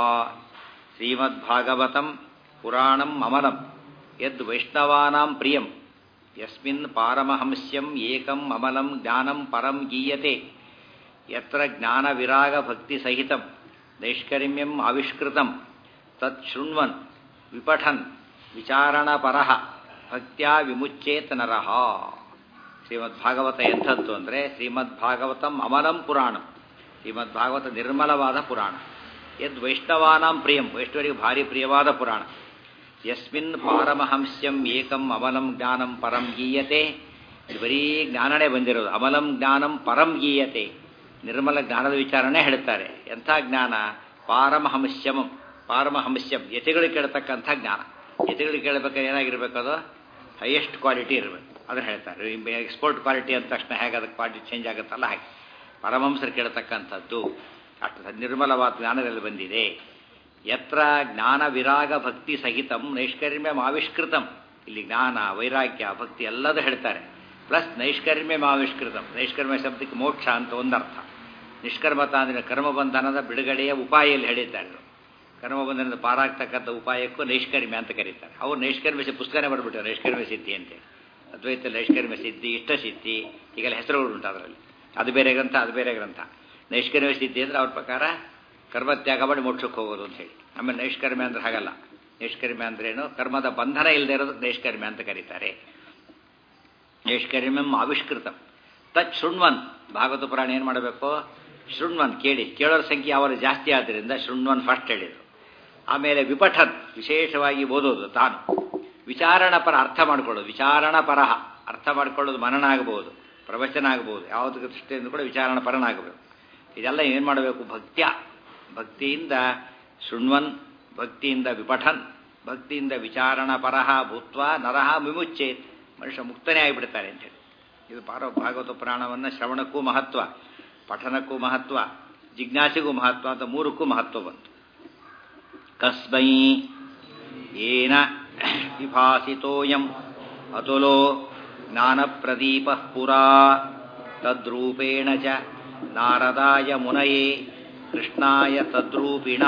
Speaker 1: ಶ್ರೀಮದ್ಭಾಗವತಂ ಪುರಾಣಂ ಅಮಲಂ ಯದ್ ವೈಷ್ಣವಾನಾಂ ಪ್ರಿಯಂ ಯಸ್ಮಿನ್ ಪಾರಮಹಂಸ್ಯಂ ಏಕಂ ಅಮಲಂ ಜ್ಞಾನಂ ಪರಂ ಗೀಯತೆ ಯತ್ರ ಜ್ಞಾನವಿರಾಗ ಭಕ್ತಿಸಹಿತಂ ನೈಷ್ಕರ್ಮ್ಯಂ ಆವಿಷ್ಕೃತಂ ತತ್ ಶೃಣ್ವನ್ ವಿಪಠನ್ ವಿಚಾರಣಪರಃ ಭಕ್ತ್ಯಾ ವಿಮುಚ್ಚೇತ ನರಃ ಶ್ರೀಮದ್ಭಾಗವತ ಎಂಥದ್ದು ಅಂದರೆ ಶ್ರೀಮದ್ಭಾಗವತಂ ಅಮಲಂ ಪುರಾಣಂ ಶ್ರೀಮದ್ ಭಾಗವತ ನಿರ್ಮಲವಾದ ಪುರಾಣ ಯದ್ ವೈಷ್ಣವಾನಾಂ ಪ್ರಿಯಂ ವೈಷ್ಣವರಿಗೆ ಭಾರಿ ಪ್ರಿಯವಾದ ಪುರಾಣ ಯಸ್ಮಿನ್ ಪಾರಮಹಂಸ್ಯಂ ಏಕಂ ಅಮಲಂ ಜ್ಞಾನಂ ಪರಂ ಗೀಯತೆ ಇದು ಬರೀ ಜ್ಞಾನನೇ ಬಂದಿರೋದು ಅಮಲಂ ಜ್ಞಾನಂ ಪರಂ ಗೀಯತೆ ನಿರ್ಮಲ ಜ್ಞಾನದ ವಿಚಾರನೇ ಹೇಳ್ತಾರೆ ಎಂಥ ಜ್ಞಾನ ಪಾರಮಹಂಸ್ಯಂ ಪಾರಮಹಂಸ್ಯಂ ಯತಿಗಳಿಗೆ ಕೇಳತಕ್ಕಂಥ ಜ್ಞಾನ ಯತಿಗಳಿಗೆ ಕೇಳಬೇಕಾದ್ರೆ ಏನಾಗಿರ್ಬೇಕು ಅದು ಹೈಯೆಸ್ಟ್ ಕ್ವಾಲಿಟಿ ಇರಬೇಕು ಅದನ್ನು ಹೇಳ್ತಾರೆ ಎಕ್ಸ್ಪೋರ್ಟ್ ಕ್ವಾಲಿಟಿ ಅಂದ ತಕ್ಷಣ ಹೇಗೆ ಅದಕ್ಕೆ ಕ್ವಾಲಿಟಿ ಚೇಂಜ್ ಆಗುತ್ತಲ್ಲ ಹಾಗೆ ಪರಮಹಂಸರು ಕೇಳತಕ್ಕಂಥದ್ದು ಅಷ್ಟು ನಿರ್ಮಲವಾದ ಜ್ಞಾನದಲ್ಲಿ ಬಂದಿದೆ ಯತ್ರ ಜ್ಞಾನ ವಿರಾಗ ಭಕ್ತಿ ಸಹಿತಂ ನೈಷ್ಕರ್ಮ್ಯಂ ಆವಿಷ್ಕೃತಂ ಇಲ್ಲಿ ಜ್ಞಾನ ವೈರಾಗ್ಯ ಭಕ್ತಿ ಎಲ್ಲದೂ ಹೇಳ್ತಾರೆ ಪ್ಲಸ್ ನೈಷ್ಕರ್ಮ್ಯಂ ಆವಿಷ್ಕೃತಂ ನೈಷ್ಕರ್ಮ್ಯ ಶಬ್ದಕ್ಕೆ ಮೋಕ್ಷ ಅಂತ ಒಂದರ್ಥ ನಿಷ್ಕರ್ಮತ ಅಂದರೆ ಕರ್ಮಬಂಧನದ ಬಿಡುಗಡೆಯ ಉಪಾಯಲ್ಲಿ ಹೇಳಿದ್ದಾರೆ ಕರ್ಮಬಂಧನದ ಪಾರಾಗ್ತಕ್ಕಂಥ ಉಪಾಯಕ್ಕೂ ನೈಷ್ಕರ್ಮ್ಯ ಅಂತ ಕರೀತಾರೆ ಅವರು ನೈಷ್ಕರ್ಮ್ಯ ಪುಸ್ತಕನೇ ಬರೆದ್ಬಿಟ್ಟಾರೆ ನೈಷ್ಕರ್ಮ್ಯ ಸಿದ್ಧಿ ಅಂತೇಳಿ ಅದ್ವೈತ ನೈಷ್ಕರ್ಮ್ಯ ಸಿದ್ಧಿ ಇಷ್ಟ ಸಿದ್ಧಿ ಈಗೆಲ್ಲ ಹೆಸರುಗಳು ಉಂಟು ಅದರಲ್ಲಿ ಅದು ಬೇರೆ ಗ್ರಂಥ ಅದು ಬೇರೆ ಗ್ರಂಥ ನೈಷ್ಕರ್ಮ್ಯ ಸಿದ್ಧಿ ಅಂದರೆ ಅವ್ರ ಪ್ರಕಾರ ಕರ್ಮತ್ಯಾಗ ಮಾಡಿ ಮೋಕ್ಷಕ್ಕೆ ಹೋಗೋದು ಅಂತ ಹೇಳಿ ಆಮೇಲೆ ನೈಷ್ಕರ್ಮ್ಯ ಅಂದ್ರೆ ಹಾಗಲ್ಲ ನೈಷ್ಕರ್ಮ್ಯ ಅಂದ್ರೇನು ಕರ್ಮದ ಬಂಧನ ಇಲ್ಲದೆ ಇರೋದಕ್ಕೆ ನೈಷ್ಕರ್ಮ್ಯ ಅಂತ ಕರೀತಾರೆ ನೈಷ್ಕರ್ಮ್ಯಂ ಆವಿಷ್ಕೃತಂ ತತ್ ಶೃಣ್ವನ್ ಭಾಗವತ ಪುರಾಣ ಏನು ಮಾಡಬೇಕು ಶೃಣ್ವನ್ ಕೇಳಿ ಕೇಳೋರ ಸಂಖ್ಯೆ ಯಾವಾಗ ಜಾಸ್ತಿ ಆದ್ದರಿಂದ ಶೃಣ್ವನ್ ಫಸ್ಟ್ ಹೇಳಿದರು ಆಮೇಲೆ ವಿಪಠನ್ ವಿಶೇಷವಾಗಿ ಓದೋದು ತಾನು ವಿಚಾರಣ ಪರ ಅರ್ಥ ಮಾಡ್ಕೊಳ್ಳೋದು ವಿಚಾರಣ ಪರಹ ಅರ್ಥ ಮಾಡ್ಕೊಳ್ಳೋದು ಮನನ ಆಗಬಹುದು ಪ್ರವಚನ ಆಗಬಹುದು ಯಾವುದಕ್ಕೆ ದೃಷ್ಟಿಯಿಂದ ಕೂಡ ವಿಚಾರಣ ಪರನಾಗಬೇಕು ಇದೆಲ್ಲ ಏನು ಮಾಡಬೇಕು ಭಕ್ತ್ಯ ಭಕ್ತಿಯಿಂದ ಶೃಣ್ವನ್ ಭಕ್ತಿಯಿಂದ ವಿಪಠನ್ ಭಕ್ತಿಯಿಂದ ವಿಚಾರಣ ಪರಹ ಭೂತ್ವ ನರಹ ವಿಮುಚ್ಚೇತ್ ಮನುಷ್ಯ ಮುಕ್ತನೇ ಆಗಿಬಿಡ್ತಾರೆ ಅಂತೇಳಿ ಇದು ಪಾರ ಭಾಗವತ ಪುರಾಣವನ್ನು ಶ್ರವಣಕ್ಕೂ ಮಹತ್ವ ಪಠನಕ್ಕೂ ಮಹತ್ವ ಜಿಜ್ಞಾಸೆಗೂ ಮಹತ್ವ ಅಂತ ಮೂರಕ್ಕೂ ಮಹತ್ವ ಬಂತು ಕಸ್ಮೈ ಏನ ವಿಭಾಸಿತೋಯಂ ಅತುಲೋ ಜ್ಞಾನಪ್ರದೀಪ ಪುರಾ ತದ್ರೂಪೇಣ ಚ ನಾರದಾಯ ಮುನಯೇ ಕೃಷ್ಣಾಯ ತದ್ರೂಪಿಣ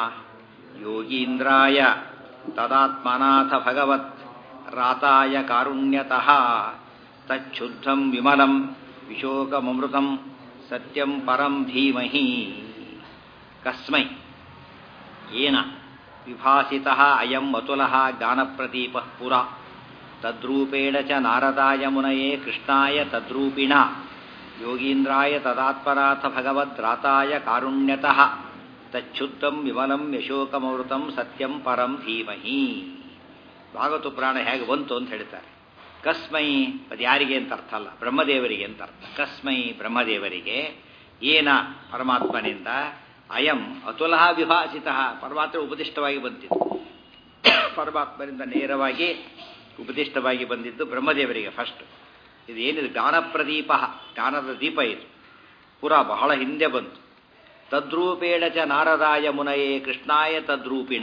Speaker 1: ಯೋಗೀಂದ್ರಾಯ ತದಾತ್ಮನಾಥ ಭಗವತ್ ರಾತಾಯ ಕಾರುಣ್ಯತಃ ತಚ್ಛುದ್ಧಂ ವಿಮಲಂ ವಿಶೋಕಮೃತಂ ಸತ್ಯಂ ಪರಂ ಧೀಮಹಿ ಕಸ್ಮೈ ಏನ ವಿಭಾಸಿತಃ ಅಯಂ ಅತುಲಃ ಜ್ಞಾನಪ್ರದೀಪಃ ಪುರ ತದ್ರೂಪೇಣ ಚ ನಾರದಾಯ ಮುನಯೇ ಕೃಷ್ಣಾಯ ತದ್ರೂಪಿಣ ಯೋಗೀಂದ್ರಾಯ ತದಾತ್ಮನಾಥ ಭಗವದ್ರಾತಾಯ ಕಾರುಣ್ಯತಃ ತಚ್ಛುದ್ಧಂ ವಿಮಲಂ ಯಶೋಕಮೃತಂ ಸತ್ಯಂ ಪರಂ ಧೀಮಹಿ ಭಾಗವತ ಪುರಾಣ ಹೇಗೆ ಬಂತು ಅಂತ ಹೇಳ್ತಾರೆ ಕಸ್ಮೈ ಅದು ಯಾರಿಗೆ ಅಂತ ಅರ್ಥ ಅಲ್ಲ ಬ್ರಹ್ಮದೇವರಿಗೆ ಅಂತ ಅರ್ಥ ಕಸ್ಮೈ ಬ್ರಹ್ಮದೇವರಿಗೆ ಏನ ಪರಮಾತ್ಮನಿಂದ ಅಯಂ ಅತುಲಃ ವಿಭಾಸಿತ ಪರಮಾತ್ಮ ಉಪದಿಷ್ಟವಾಗಿ ಬಂದಿದ್ದು ಪರಮಾತ್ಮನಿಂದ ನೇರವಾಗಿ ಉಪದಿಷ್ಟವಾಗಿ ಬಂದಿದ್ದು ಬ್ರಹ್ಮದೇವರಿಗೆ ಫಸ್ಟ್ ಇದು ಏನಿದೆ ಜ್ಞಾನಪ್ರದೀಪ ಜ್ಞಾನದ ದೀಪ ಇದು ಪುರ ಬಹಳ ಹಿಂದೆ ಬಂತು ತದ್ರೂಪೇಣ ಚ ನಾರದಾಯ ಮುನಯೇ ಕೃಷ್ಣಾಯ ತದ್ರೂಪಿಣ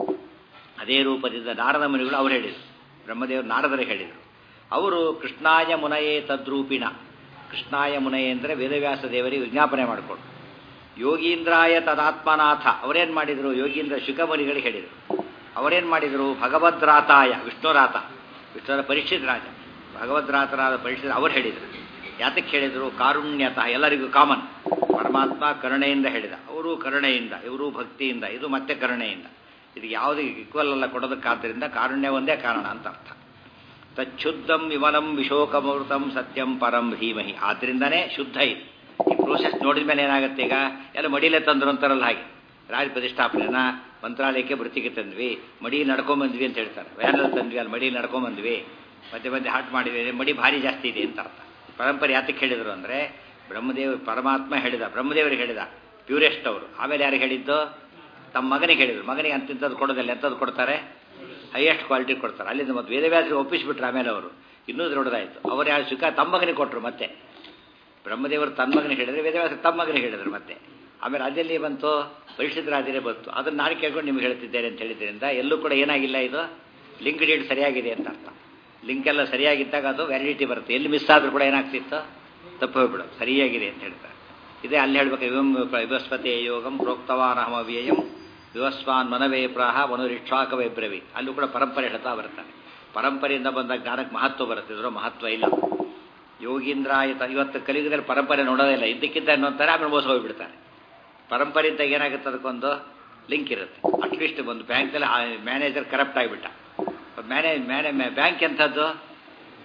Speaker 1: ಅದೇ ರೂಪದಿಂದ ನಾರದ ಮುನಿಗಳು ಅವರು ಹೇಳಿದರು ಬ್ರಹ್ಮದೇವರು ನಾರದರಿಗೆ ಹೇಳಿದರು ಅವರು ಕೃಷ್ಣಾಯ ಮುನಯೇ ತದ್ರೂಪಿಣ ಕೃಷ್ಣಾಯ ಮುನಯೇ ಅಂದರೆ ವೇದವ್ಯಾಸ ದೇವರಿಗೆ ವಿಜ್ಞಾಪನೆ ಮಾಡಿಕೊಡು ಯೋಗೀಂದ್ರಾಯ ತದಾತ್ಮನಾಥ ಅವರೇನು ಮಾಡಿದರು ಯೋಗೀಂದ್ರ ಶುಕಮುನಿಗಳಿಗೆ ಹೇಳಿದರು ಅವರೇನು ಮಾಡಿದರು ಭಗವದ್ರಾತಾಯ ವಿಷ್ಣುರಾತ ವಿಷ್ಣುರ ಪರೀಕ್ಷಿತ ರಾಜ ಭಗವದ್ರಾತರಾದ ಪರೀಕ್ಷಿತ ಅವರು ಹೇಳಿದರು ಯಾತಕ್ಕೆ ಹೇಳಿದರು ಕಾರುಣ್ಯತಃ ಎಲ್ಲರಿಗೂ ಕಾಮನ್ ಪರಮಾತ್ಮ ಕರುಣೆಯಿಂದ ಹೇಳಿದ ಅವರು ಕರುಣೆಯಿಂದ ಇವರು ಭಕ್ತಿಯಿಂದ ಇದು ಮತ್ತೆ ಕರುಣೆಯಿಂದ ಇದು ಯಾವುದು ಈಕ್ವಲ್ ಅಲ್ಲ ಕೊಡೋದಕ್ಕಾದ್ದರಿಂದ ಕಾರುಣ್ಯ ಒಂದೇ ಕಾರಣ ಅಂತ ಅರ್ಥ ತಚ್ಛುದ್ಧಂ ವಿಮಲಂ ವಿಶೋಕಮೃತಂ ಸತ್ಯಂ ಪರಂ ಧೀಮಹಿ ಆದ್ರಿಂದನೇ ಶುದ್ಧ ಇದು ಈ ಪ್ರೋಸೆಸ್ ನೋಡಿದ ಮೇಲೆ ಏನಾಗುತ್ತೆ ಈಗ ಎಲ್ಲ ಮಡಿಲೇ ತಂದ್ರು ಅಂತಾರಲ್ಲ ಹಾಗೆ ರಾಜ ಪ್ರತಿಷ್ಠಾಪನೆನ ಮಂತ್ರಾಲಯಕ್ಕೆ ವೃತ್ತಿಗೆ ತಂದ್ವಿ ಮಡಿ ನಡ್ಕೊಂಬಂದ್ವಿ ಅಂತ ಹೇಳ್ತಾರೆ ವ್ಯಾನಲ್ಲಿ ತಂದ್ವಿ ಅಲ್ಲಿ ಮಡಿ ನಡ್ಕೊಂಬಂದ್ವಿ ಮಧ್ಯೆ ಮಧ್ಯೆ ಹಾಟ್ ಮಾಡಿದ್ವಿ ಮಡಿ ಭಾರಿ ಜಾಸ್ತಿ ಇದೆ ಅಂತ ಅರ್ಥ ಪರಂಪರೆ ಯಾತಕ್ಕೆ ಹೇಳಿದರು ಅಂದರೆ ಬ್ರಹ್ಮದೇವ ಪರಮಾತ್ಮ ಹೇಳಿದ ಬ್ರಹ್ಮದೇವರಿಗೆ ಹೇಳಿದ ಪ್ಯೂರೆಸ್ಟ್ ಅವರು ಆಮೇಲೆ ಯಾರಿಗೆ ಹೇಳಿದ್ದು ತಮ್ಮ ಮಗನಿಗೆ ಹೇಳಿದರು ಮಗನಿಗೆ ಅಂತಿಂಥದ್ದು ಕೊಡೋದಿಲ್ಲ ಎಂಥದ್ದು ಕೊಡ್ತಾರೆ ಹೈಯೆಸ್ಟ್ ಕ್ವಾಲಿಟಿ ಕೊಡ್ತಾರೆ ಅಲ್ಲಿಂದ ಮತ್ತೆ ವೇದವ್ಯಾಸರಿಗೆ ಒಪ್ಪಿಸ್ಬಿಟ್ರು ಆಮೇಲೆ ಅವರು ಇನ್ನೂ ದೊಡ್ಡದಾಯಿತು ಅವ್ರು ಯಾರು ಸುಖ ತಮ್ಮ ಮಗನಿಗೆ ಕೊಟ್ಟರು ಮತ್ತೆ ಬ್ರಹ್ಮದೇವರು ತನ್ನ ಮಗನಿಗೆ ಹೇಳಿದ್ರೆ ವೇದವ್ಯಾಸ ತಮ್ಮ ಮಗನಿಗೆ ಹೇಳಿದ್ರು ಮತ್ತೆ ಆಮೇಲೆ ಅದೆಲ್ಲಿ ಬಂತು ಪರಿಶುದ್ಧರಾಜರೇ ಬಂತು ಅದನ್ನು ನಾನು ಕೇಳ್ಕೊಂಡು ನಿಮ್ಗೆ ಹೇಳ್ತಿದ್ದೇನೆ ಅಂತ ಹೇಳಿದ್ರಿಂದ ಎಲ್ಲೂ ಕೂಡ ಏನಾಗಿಲ್ಲ ಇದು ಲಿಂಕ್ ಡೇಟ್ ಸರಿಯಾಗಿದೆ ಅಂತ ಅರ್ಥ ಲಿಂಕ್ ಎಲ್ಲ ಸರಿಯಾಗಿದ್ದಾಗ ಅದು ವ್ಯಾಲಿಡಿಟಿ ಬರುತ್ತೆ ಎಲ್ಲಿ ಮಿಸ್ ಆದರೂ ಕೂಡ ಏನಾಗ್ತಿತ್ತು ತಪ್ಪು ಹೋಗ್ಬಿಡೋದು ಸರಿಯಾಗಿದೆ ಅಂತ ಹೇಳ್ತಾರೆ ಇದೇ ಅಲ್ಲಿ ಹೇಳ್ಬೇಕು ಇವಂ ವಿವಸ್ಪತೆ ಯೋಗಂ ಪ್ರೋಕ್ತವಾನ್ ಅಹಮವ್ಯಯಂ ವಿವಸ್ವಾನ್ ಮನವೇ ಪ್ರಾಹ ಮನುರಿಕ್ಷಾಕವೇ ಬ್ರವಿ ಅಲ್ಲೂ ಕೂಡ ಪರಂಪರೆ ಹೇಳ್ತಾ ಬರ್ತಾರೆ ಪರಂಪರೆಯಿಂದ ಬಂದ ಜ್ಞಾನಕ್ಕೆ ಮಹತ್ವ ಬರುತ್ತೆ ಇದರ ಮಹತ್ವ ಇಲ್ಲ ಯೋಗೀಂದ್ರ ಆಯ್ತ ಇವತ್ತು ಕಲಿಯುಗದಲ್ಲಿ ಪರಂಪರೆ ನೋಡೋದೇ ಇಲ್ಲ ಇದ್ದಕ್ಕಿದ್ದ ಅನ್ನೋಂತಾರೆ ಆಮೇಲೆ ಮೋಸ ಹೋಗಿಬಿಡ್ತಾರೆ ಪರಂಪರೆ ಇದ್ದಾಗ ಏನಾಗುತ್ತೆ ಅದಕ್ಕೊಂದು ಲಿಂಕ್ ಇರುತ್ತೆ ಅಟ್ಲೀಸ್ಟ್ ಒಂದು ಬ್ಯಾಂಕಲ್ಲಿ ಮ್ಯಾನೇಜರ್ ಕರಪ್ಟ್ ಆಗಿಬಿಟ್ಟ ಮ್ಯಾನೇಜ್ ಮ್ಯಾನೇ ಬ್ಯಾಂಕ್ ಎಂಥದ್ದು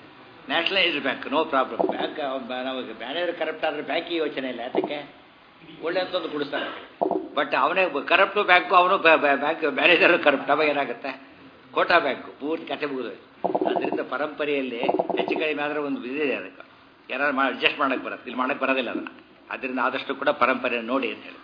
Speaker 1: nationalised bank no problem bank ನಾವು ಮ್ಯಾನೇಜರ್ ಕರಪ್ಟ್ ಆದರೆ ಬ್ಯಾಂಕಿಗೆ ಯೋಚನೆ ಇಲ್ಲ ಯಾತಕ್ಕೆ ಒಳ್ಳೆ ಅಂತಂದು ಕೊಡಿಸ್ತಾನೆ ಬಟ್ ಅವನೇ ಕರಪ್ಟು ಬ್ಯಾಂಕು ಅವನು ಬ್ಯಾಂಕ್ ಮ್ಯಾನೇಜರ್ ಕರಪ್ಟ್ ಅವಾಗ ಏನಾಗುತ್ತೆ ಕೋಟಾ ಬ್ಯಾಂಕು ಪೂರ್ತಿ ಕತೆ ಮುಗಿದೋಯ್ತು ಅದರಿಂದ ಪರಂಪರೆಯಲ್ಲಿ ಹೆಚ್ಚು ಕಡಿಮೆ ಆದರೆ ಒಂದು ಇದಿದೆ ಅದಕ್ಕೆ ಯಾರು ಮಾಡಿ ಅಡ್ಜಸ್ಟ್ ಮಾಡಕ್ಕೆ ಬರುತ್ತೆ ಇಲ್ಲಿ ಮಾಡಕ್ಕೆ ಬರೋದಿಲ್ಲ ಅದನ್ನು ಅದರಿಂದ ಆದಷ್ಟು ಕೂಡ ಪರಂಪರೆ ನೋಡಿ ಅಂತ ಹೇಳ್ತಾರೆ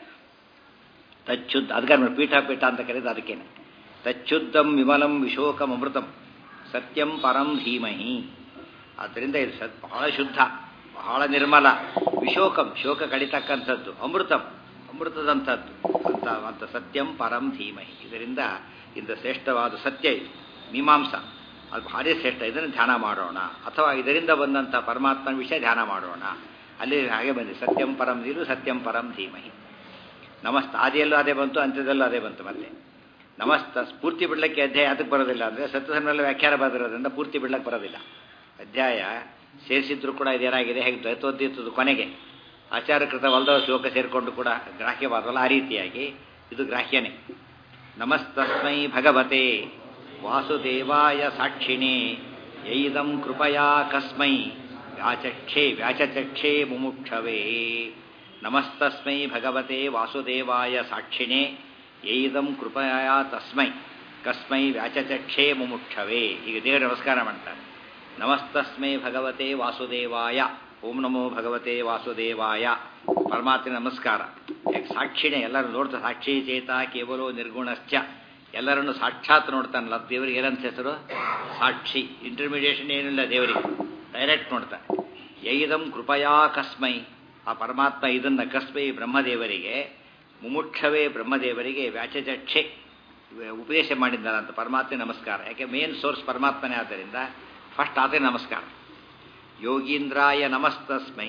Speaker 1: ತಚ್ಚುದ್ದ ಅದಕ್ಕೆ ಪೀಠ ಪೀಠ ಅಂತ ಕರೆದು ಅದಕ್ಕೇನೆ ತಚ್ಚುದ್ದಂ ವಿಮಲಂ ವಿಶೋಕಂ ಅಮೃತಂ ಸತ್ಯಂ ಪರಂ ಧೀಮಹಿ ಆದ್ದರಿಂದ ಇದು ಸತ್ ಬಹಳ ಶುದ್ಧ ಬಹಳ ನಿರ್ಮಲ ವಿಶೋಕಂ ಶೋಕ ಕಡಿತಕ್ಕಂಥದ್ದು ಅಮೃತಂ ಅಮೃತದಂಥದ್ದು ಅಂತ ಅಂತ ಸತ್ಯಂ ಪರಂ ಧೀಮಹಿ ಇದರಿಂದ ಇಂಥ ಶ್ರೇಷ್ಠವಾದ ಸತ್ಯ ಇದು ಮೀಮಾಂಸ ಅದು ಭಾರಿ ಶ್ರೇಷ್ಠ ಇದನ್ನು ಧ್ಯಾನ ಮಾಡೋಣ ಅಥವಾ ಇದರಿಂದ ಬಂದಂಥ ಪರಮಾತ್ಮನ ವಿಷಯ ಧ್ಯಾನ ಮಾಡೋಣ ಅಲ್ಲಿ ಹಾಗೆ ಬಂದಿದೆ ಸತ್ಯಂ ಪರಂ ಧೀರು ಸತ್ಯಂ ಪರಂ ಧೀಮಹಿ ನಮಸ್ತ ಆದಿಯಲ್ಲೂ ಅದೇ ಬಂತು ಅಂತ್ಯದಲ್ಲೂ ಅದೇ ಬಂತು ಮತ್ತೆ ನಮಸ್ತ ಪೂರ್ತಿ ಬಿಡ್ಲಿಕ್ಕೆ ಅಧ್ಯಾಯ ಅದಕ್ಕೆ ಬರೋದಿಲ್ಲ ಅಂದರೆ ಸತ್ಯಧರ್ಮದಲ್ಲಿ ವ್ಯಾಖ್ಯಾನ ಬರೋದ್ರಿಂದ ಪೂರ್ತಿ ಬಿಡ್ಲಿಕ್ಕೆ ಬರೋದಿಲ್ಲ ಅಧ್ಯಾಯ ಸೇರಿಸಿದ್ರು ಕೂಡ ಇದೇನಾಗಿದೆ ಹೇಗೆ ದ್ವೈತೋದ್ಯತದ ಕೊನೆಗೆ ಆಚಾರಕೃತ ವಲ್ದವ ಶ್ಲೋಕ ಸೇರಿಕೊಂಡು ಕೂಡ ಗ್ರಾಹ್ಯವಾದಲ್ಲ ಆ ರೀತಿಯಾಗಿ ಇದು ಗ್ರಾಹ್ಯನೇ ನಮಸ್ತಸ್ಮೈ ಭಗವತೆ ವಾಸುದೇವಾಯ ಸಾಕ್ಷಿಣೇ ಯೈದಂ ಕೃಪಯಾ ಕಸ್ಮೈ ವ್ಯಾಚಕ್ಷೇ ವ್ಯಾಚಚಕ್ಷೇ ಮುಮುಕ್ಷವೇ ನಮಸ್ತಸ್ಮೈ ಭಗವತೆ ವಾಸುದೇವಾಯ ಸಾಕ್ಷಿಣೇ ಯೈದಂ ಕೃಪಯಾ ತಸ್ಮೈ ಕಸ್ಮೈ ವ್ಯಾಚಚಕ್ಷೇ ಮುಮುಕ್ಷವೇ ಈಗ ದೇವರ ನಮಸ್ಕಾರ ಮಾಡ್ತಾರೆ ನಮಸ್ತಸ್ಮೈ ಭಗವತೆ ವಾಸುದೇವಾಯ ಓಂ ನಮೋ ಭಗವತೆ ವಾಸುದೇವಾಯ ಪರಮಾತ್ಮ ನಮಸ್ಕಾರ ಯಾಕೆ ಸಾಕ್ಷಿನೇ ಎಲ್ಲರೂ ನೋಡ್ತಾ ಸಾಕ್ಷಿ ಚೇತ ಕೇವಲೋ ನಿರ್ಗುಣಶ್ಚ ಎಲ್ಲರನ್ನು ಸಾಕ್ಷಾತ್ ನೋಡ್ತಾನಲ್ಲ ದೇವರಿಗೆ ಏನಂತ ಹೆಸರು ಸಾಕ್ಷಿ ಇಂಟರ್ಮೀಡಿಯೇಷನ್ ಏನಿಲ್ಲ ದೇವರಿಗೆ ಡೈರೆಕ್ಟ್ ನೋಡ್ತಾನೆ ಯೈದಂ ಕೃಪಯಾ ಕಸ್ಮೈ ಆ ಪರಮಾತ್ಮ ಇದನ್ನ ಕಸ್ಮೈ ಬ್ರಹ್ಮದೇವರಿಗೆ ಮುಮುಕ್ಷವೇ ಬ್ರಹ್ಮದೇವರಿಗೆ ವ್ಯಾಚಚಕ್ಷೆ ಉಪದೇಶ ಮಾಡಿದ್ದಾರಂತ ಪರಮಾತ್ಮ ನಮಸ್ಕಾರ ಯಾಕೆ ಮೇನ್ ಸೋರ್ಸ್ ಪರಮಾತ್ಮನೇ ಆದ್ದರಿಂದ ಫಸ್ಟ್ ಆತೇ ನಮಸ್ಕಾರ ಯೋಗೀಂದ್ರಾಯ ನಮಸ್ತಸ್ಮೈ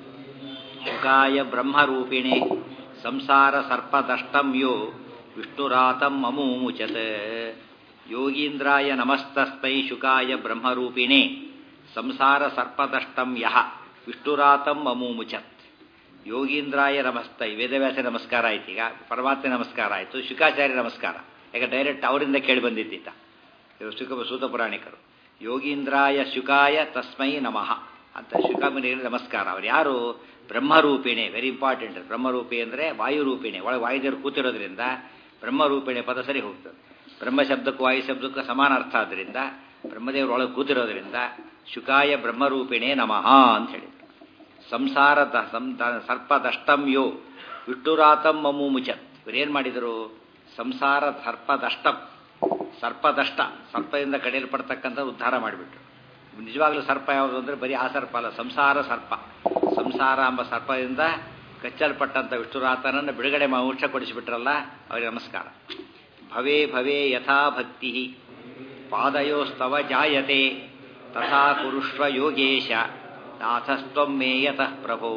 Speaker 1: ಶುಕಾಯ ಬ್ರಹ್ಮರೂಪಿಣೆ ಸಂಸಾರ ಸರ್ಪದಷ್ಟಂ ಯೋ ವಿಷ್ಣುರಾತಂ ಅಮೂಮುಚತ್ ಯೋಗೀಂದ್ರಾಯ ನಮಸ್ತಸ್ಮೈ ಶುಕಾಯ ಬ್ರಹ್ಮರೂಪಿಣೆ ಸಂಸಾರ ಸರ್ಪದಷ್ಟಂ ಯಹ ವಿಷ್ಣುರಾತಂ ಅಮೂಮುಚತ್ ಯೋಗೀಂದ್ರಾಯ ನಮಸ್ತೈ ವೇದವ್ಯಾಸ ನಮಸ್ಕಾರ ಆಯ್ತು ಈಗ ಪರಮಾತ್ಮ ನಮಸ್ಕಾರ ಆಯಿತು ಶುಕಾಚಾರ್ಯ ನಮಸ್ಕಾರ ಈಗ ಡೈರೆಕ್ಟ್ ಅವರಿಂದ ಕೇಳಿ ಬಂದಿದ್ದೀತ ಶುಕ ಸೂತ ಪುರಾಣಿಕರು ಯೋಗೀಂದ್ರಾಯ ಶುಕಾಯ ತಸ್ಮೈ ನಮಃ ಅಂತ ಶುಕಾಮನಿಗೆ ನಮಸ್ಕಾರ ಅವ್ರು ಯಾರು ಬ್ರಹ್ಮರೂಪಿಣೆ ವೆರಿ ಇಂಪಾರ್ಟೆಂಟ್ ಬ್ರಹ್ಮರೂಪಿ ಅಂದರೆ ವಾಯುರೂಪಿಣೆ ಒಳಗೆ ವಾಯುದೇವರು ಕೂತಿರೋದ್ರಿಂದ ಬ್ರಹ್ಮರೂಪಿಣೆ ಪದ ಸರಿ ಹೋಗ್ತದೆ ಬ್ರಹ್ಮ ಶಬ್ದಕ್ಕೂ ವಾಯು ಶಬ್ದಕ್ಕೂ ಸಮಾನ ಅರ್ಥ ಆದ್ದರಿಂದ ಬ್ರಹ್ಮದೇವರು ಒಳಗೆ ಕೂತಿರೋದ್ರಿಂದ ಶುಕಾಯ ಬ್ರಹ್ಮರೂಪಿಣೆ ನಮಃ ಅಂತ ಹೇಳಿದ್ರು ಸಂಸಾರ ಸರ್ಪದಷ್ಟಂ ಯೋ ವಿಟ್ಟುರಾತಂ ಮಮು ಮುಚತ್ ಇವರೇನು ಮಾಡಿದರು ಸಂಸಾರ ಸರ್ಪದಷ್ಟಂ ಸರ್ಪದಷ್ಟ ಸರ್ಪದಿಂದ ಕಡಿಯಲ್ಪಡ್ತಕ್ಕಂಥ ಉದ್ಧಾರ ಮಾಡಿಬಿಟ್ರು ನಿಜವಾಗ್ಲೂ ಸರ್ಪ ಯಾವುದು ಅಂದರೆ ಬರೀ ಆ ಸರ್ಪ ಅಲ್ಲ ಸಂಸಾರ ಸರ್ಪ ಸಂಸಾರ ಎಂಬ ಸರ್ಪದಿಂದ ಕಚ್ಚಲ್ಪಟ್ಟಂಥ ವಿಷ್ಣುರಾತನನ್ನು ಬಿಡುಗಡೆ ಮೋಕ್ಷ ಕೊಡಿಸಿಬಿಟ್ರಲ್ಲ ಅವರಿಗೆ ನಮಸ್ಕಾರ ಭವೇ ಭವೇ ಯಥಾ ಭಕ್ತಿ ಪಾದಯೋಸ್ತವ ಜಾಯತೆ ತಥಾ ಕುರುಷ್ವ ಯೋಗೇಶ ನಾಥಸ್ತ್ವಂ ಮೇ ಯತಃ ಪ್ರಭೋ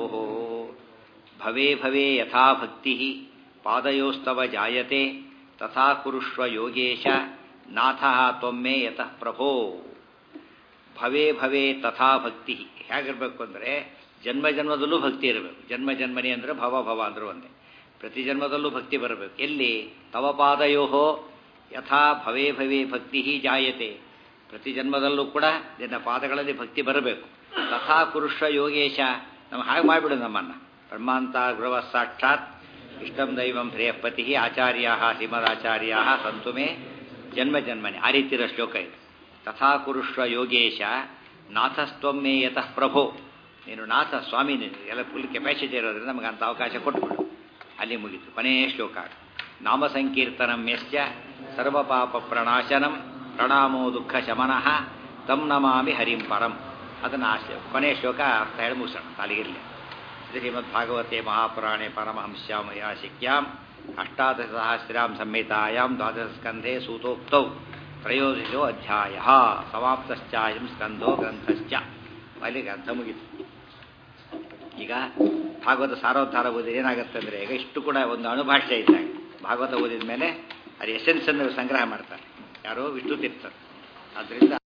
Speaker 1: ಭವೇ ಭವೇ ಯಥಾ ಭಕ್ತಿ ಪಾದಯೋಸ್ತವ ಜಾಯತೆ ತಥಾ ಕುರುಷ್ವ ಯೋಗೇಶ ನಾಥ ತ್ವಮ್ಮೆ ಯತಃ ಪ್ರಭೋ ಭವೇ ಭವೇ ತಥಾ ಭಕ್ತಿ ಹೇಗಿರಬೇಕು ಅಂದರೆ ಜನ್ಮ ಜನ್ಮದಲ್ಲೂ ಭಕ್ತಿ ಇರಬೇಕು ಜನ್ಮ ಜನ್ಮನಿ ಅಂದರೆ ಭವ ಭವ ಅಂದರೂ ಒಂದೇ ಪ್ರತಿ ಜನ್ಮದಲ್ಲೂ ಭಕ್ತಿ ಬರಬೇಕು ಎಲ್ಲಿ ತವ ಪಾದಯೋ ಯಥಾ ಭವೇ ಭವೇ ಭಕ್ತಿ ಜಾಯತೆ ಪ್ರತಿ ಜನ್ಮದಲ್ಲೂ ಕೂಡ ನಿನ್ನ ಪಾದಗಳಲ್ಲಿ ಭಕ್ತಿ ಬರಬೇಕು ತಥಾ ಕುರುಷ ಯೋಗೇಶ ನಮ್ಮ ಹಾಗೆ ಮಾಡಿಬಿಡು ನಮ್ಮನ್ನು ಬ್ರಹ್ಮಾಂತ ಗೃಹ ಸಾಕ್ಷಾತ್ ಇಷ್ಟಂ ದೈವಂ ಶ್ರೇಯಪತಿ ಆಚಾರ್ಯ ಶ್ರೀಮದಾಚಾರ್ಯ ಸಂತು ಮೇ ಜನ್ಮ ಜನ್ಮನೆ ಆ ರೀತಿಯ ಶ್ಲೋಕ ಇದೆ ತಥಾ ಕುರುಷ್ವ ಯೋಗೇಶ ನಾಥಸ್ತ್ವಮ್ಮೇ ಯತಃ ಪ್ರಭೋ ನೀನು ನಾಥ ಸ್ವಾಮಿ ನೀನು ಎಲ್ಲ ಫುಲ್ ಕೆಪಾಸಿಟಿ ಇರೋದ್ರಿಂದ ನಮಗೆ ಅಂಥ ಅವಕಾಶ ಕೊಟ್ಬಿಡು ಅಲ್ಲಿ ಮುಗೀತು ಕೊನೆಯ ಶ್ಲೋಕ ನಾಮ ಸಂಕೀರ್ತನಂ ಯಶ್ಚ ಸರ್ವಪಾಪ ಪ್ರಣಾಶನಂ ಪ್ರಣಾಮೋ ದುಃಖ ಶಮನಃ ತಂ ನಮಾಮಿ ಹರಿಂ ಪರಂ ಅದನ್ನು ಆ ಶ್ಲೋಕ ಕೊನೆಯ ಶ್ಲೋಕ ಅರ್ಥ ಹೇಳಿ ಮುಗಿಸೋಣ ತಾಲಿಗಿರಲಿ ಶ್ರೀಮದ್ಭಾಗವತೆ ಮಹಾಪುರಾಣೆ ಪರಮಹಂಸ್ಯಾಮಯ ಶಿಕ್ಯಾಂ ಅಷ್ಟಾದಶ ಸಹಸ್ರಾಂ ಸಂಹಿತಾಯಾಂ ದ್ವಾದಶ ಸ್ಕಂಧೆ ಸೂತೋಕ್ತೌ ತ್ರಯೋದಶೋ ಅಧ್ಯಾಯ ಸಮಾಪ್ತಶ್ಚಾಯಂ ಸ್ಕಂಧೋ ಗ್ರಂಥಶ್ಚ ಅಲ್ಲಿ ಗ್ರಂಥ ಮುಗಿತು ಈಗ ಭಾಗವತ ಸಾರೋದ್ಧಾರ ಓದಿದ್ರೆ ಏನಾಗುತ್ತೆ ಅಂದರೆ ಈಗ ಇಷ್ಟು ಕೂಡ ಒಂದು ಅಣುಭಾಷೆ ಇದ್ದಾಗ ಭಾಗವತ ಓದಿದ ಮೇಲೆ ಅದು ಎಸೆನ್ಸನ್ನು ಸಂಗ್ರಹ ಮಾಡ್ತಾರೆ ಯಾರೋ ವಿಷ್ಣು ತೀರ್ಥರು ಆದ್ದರಿಂದ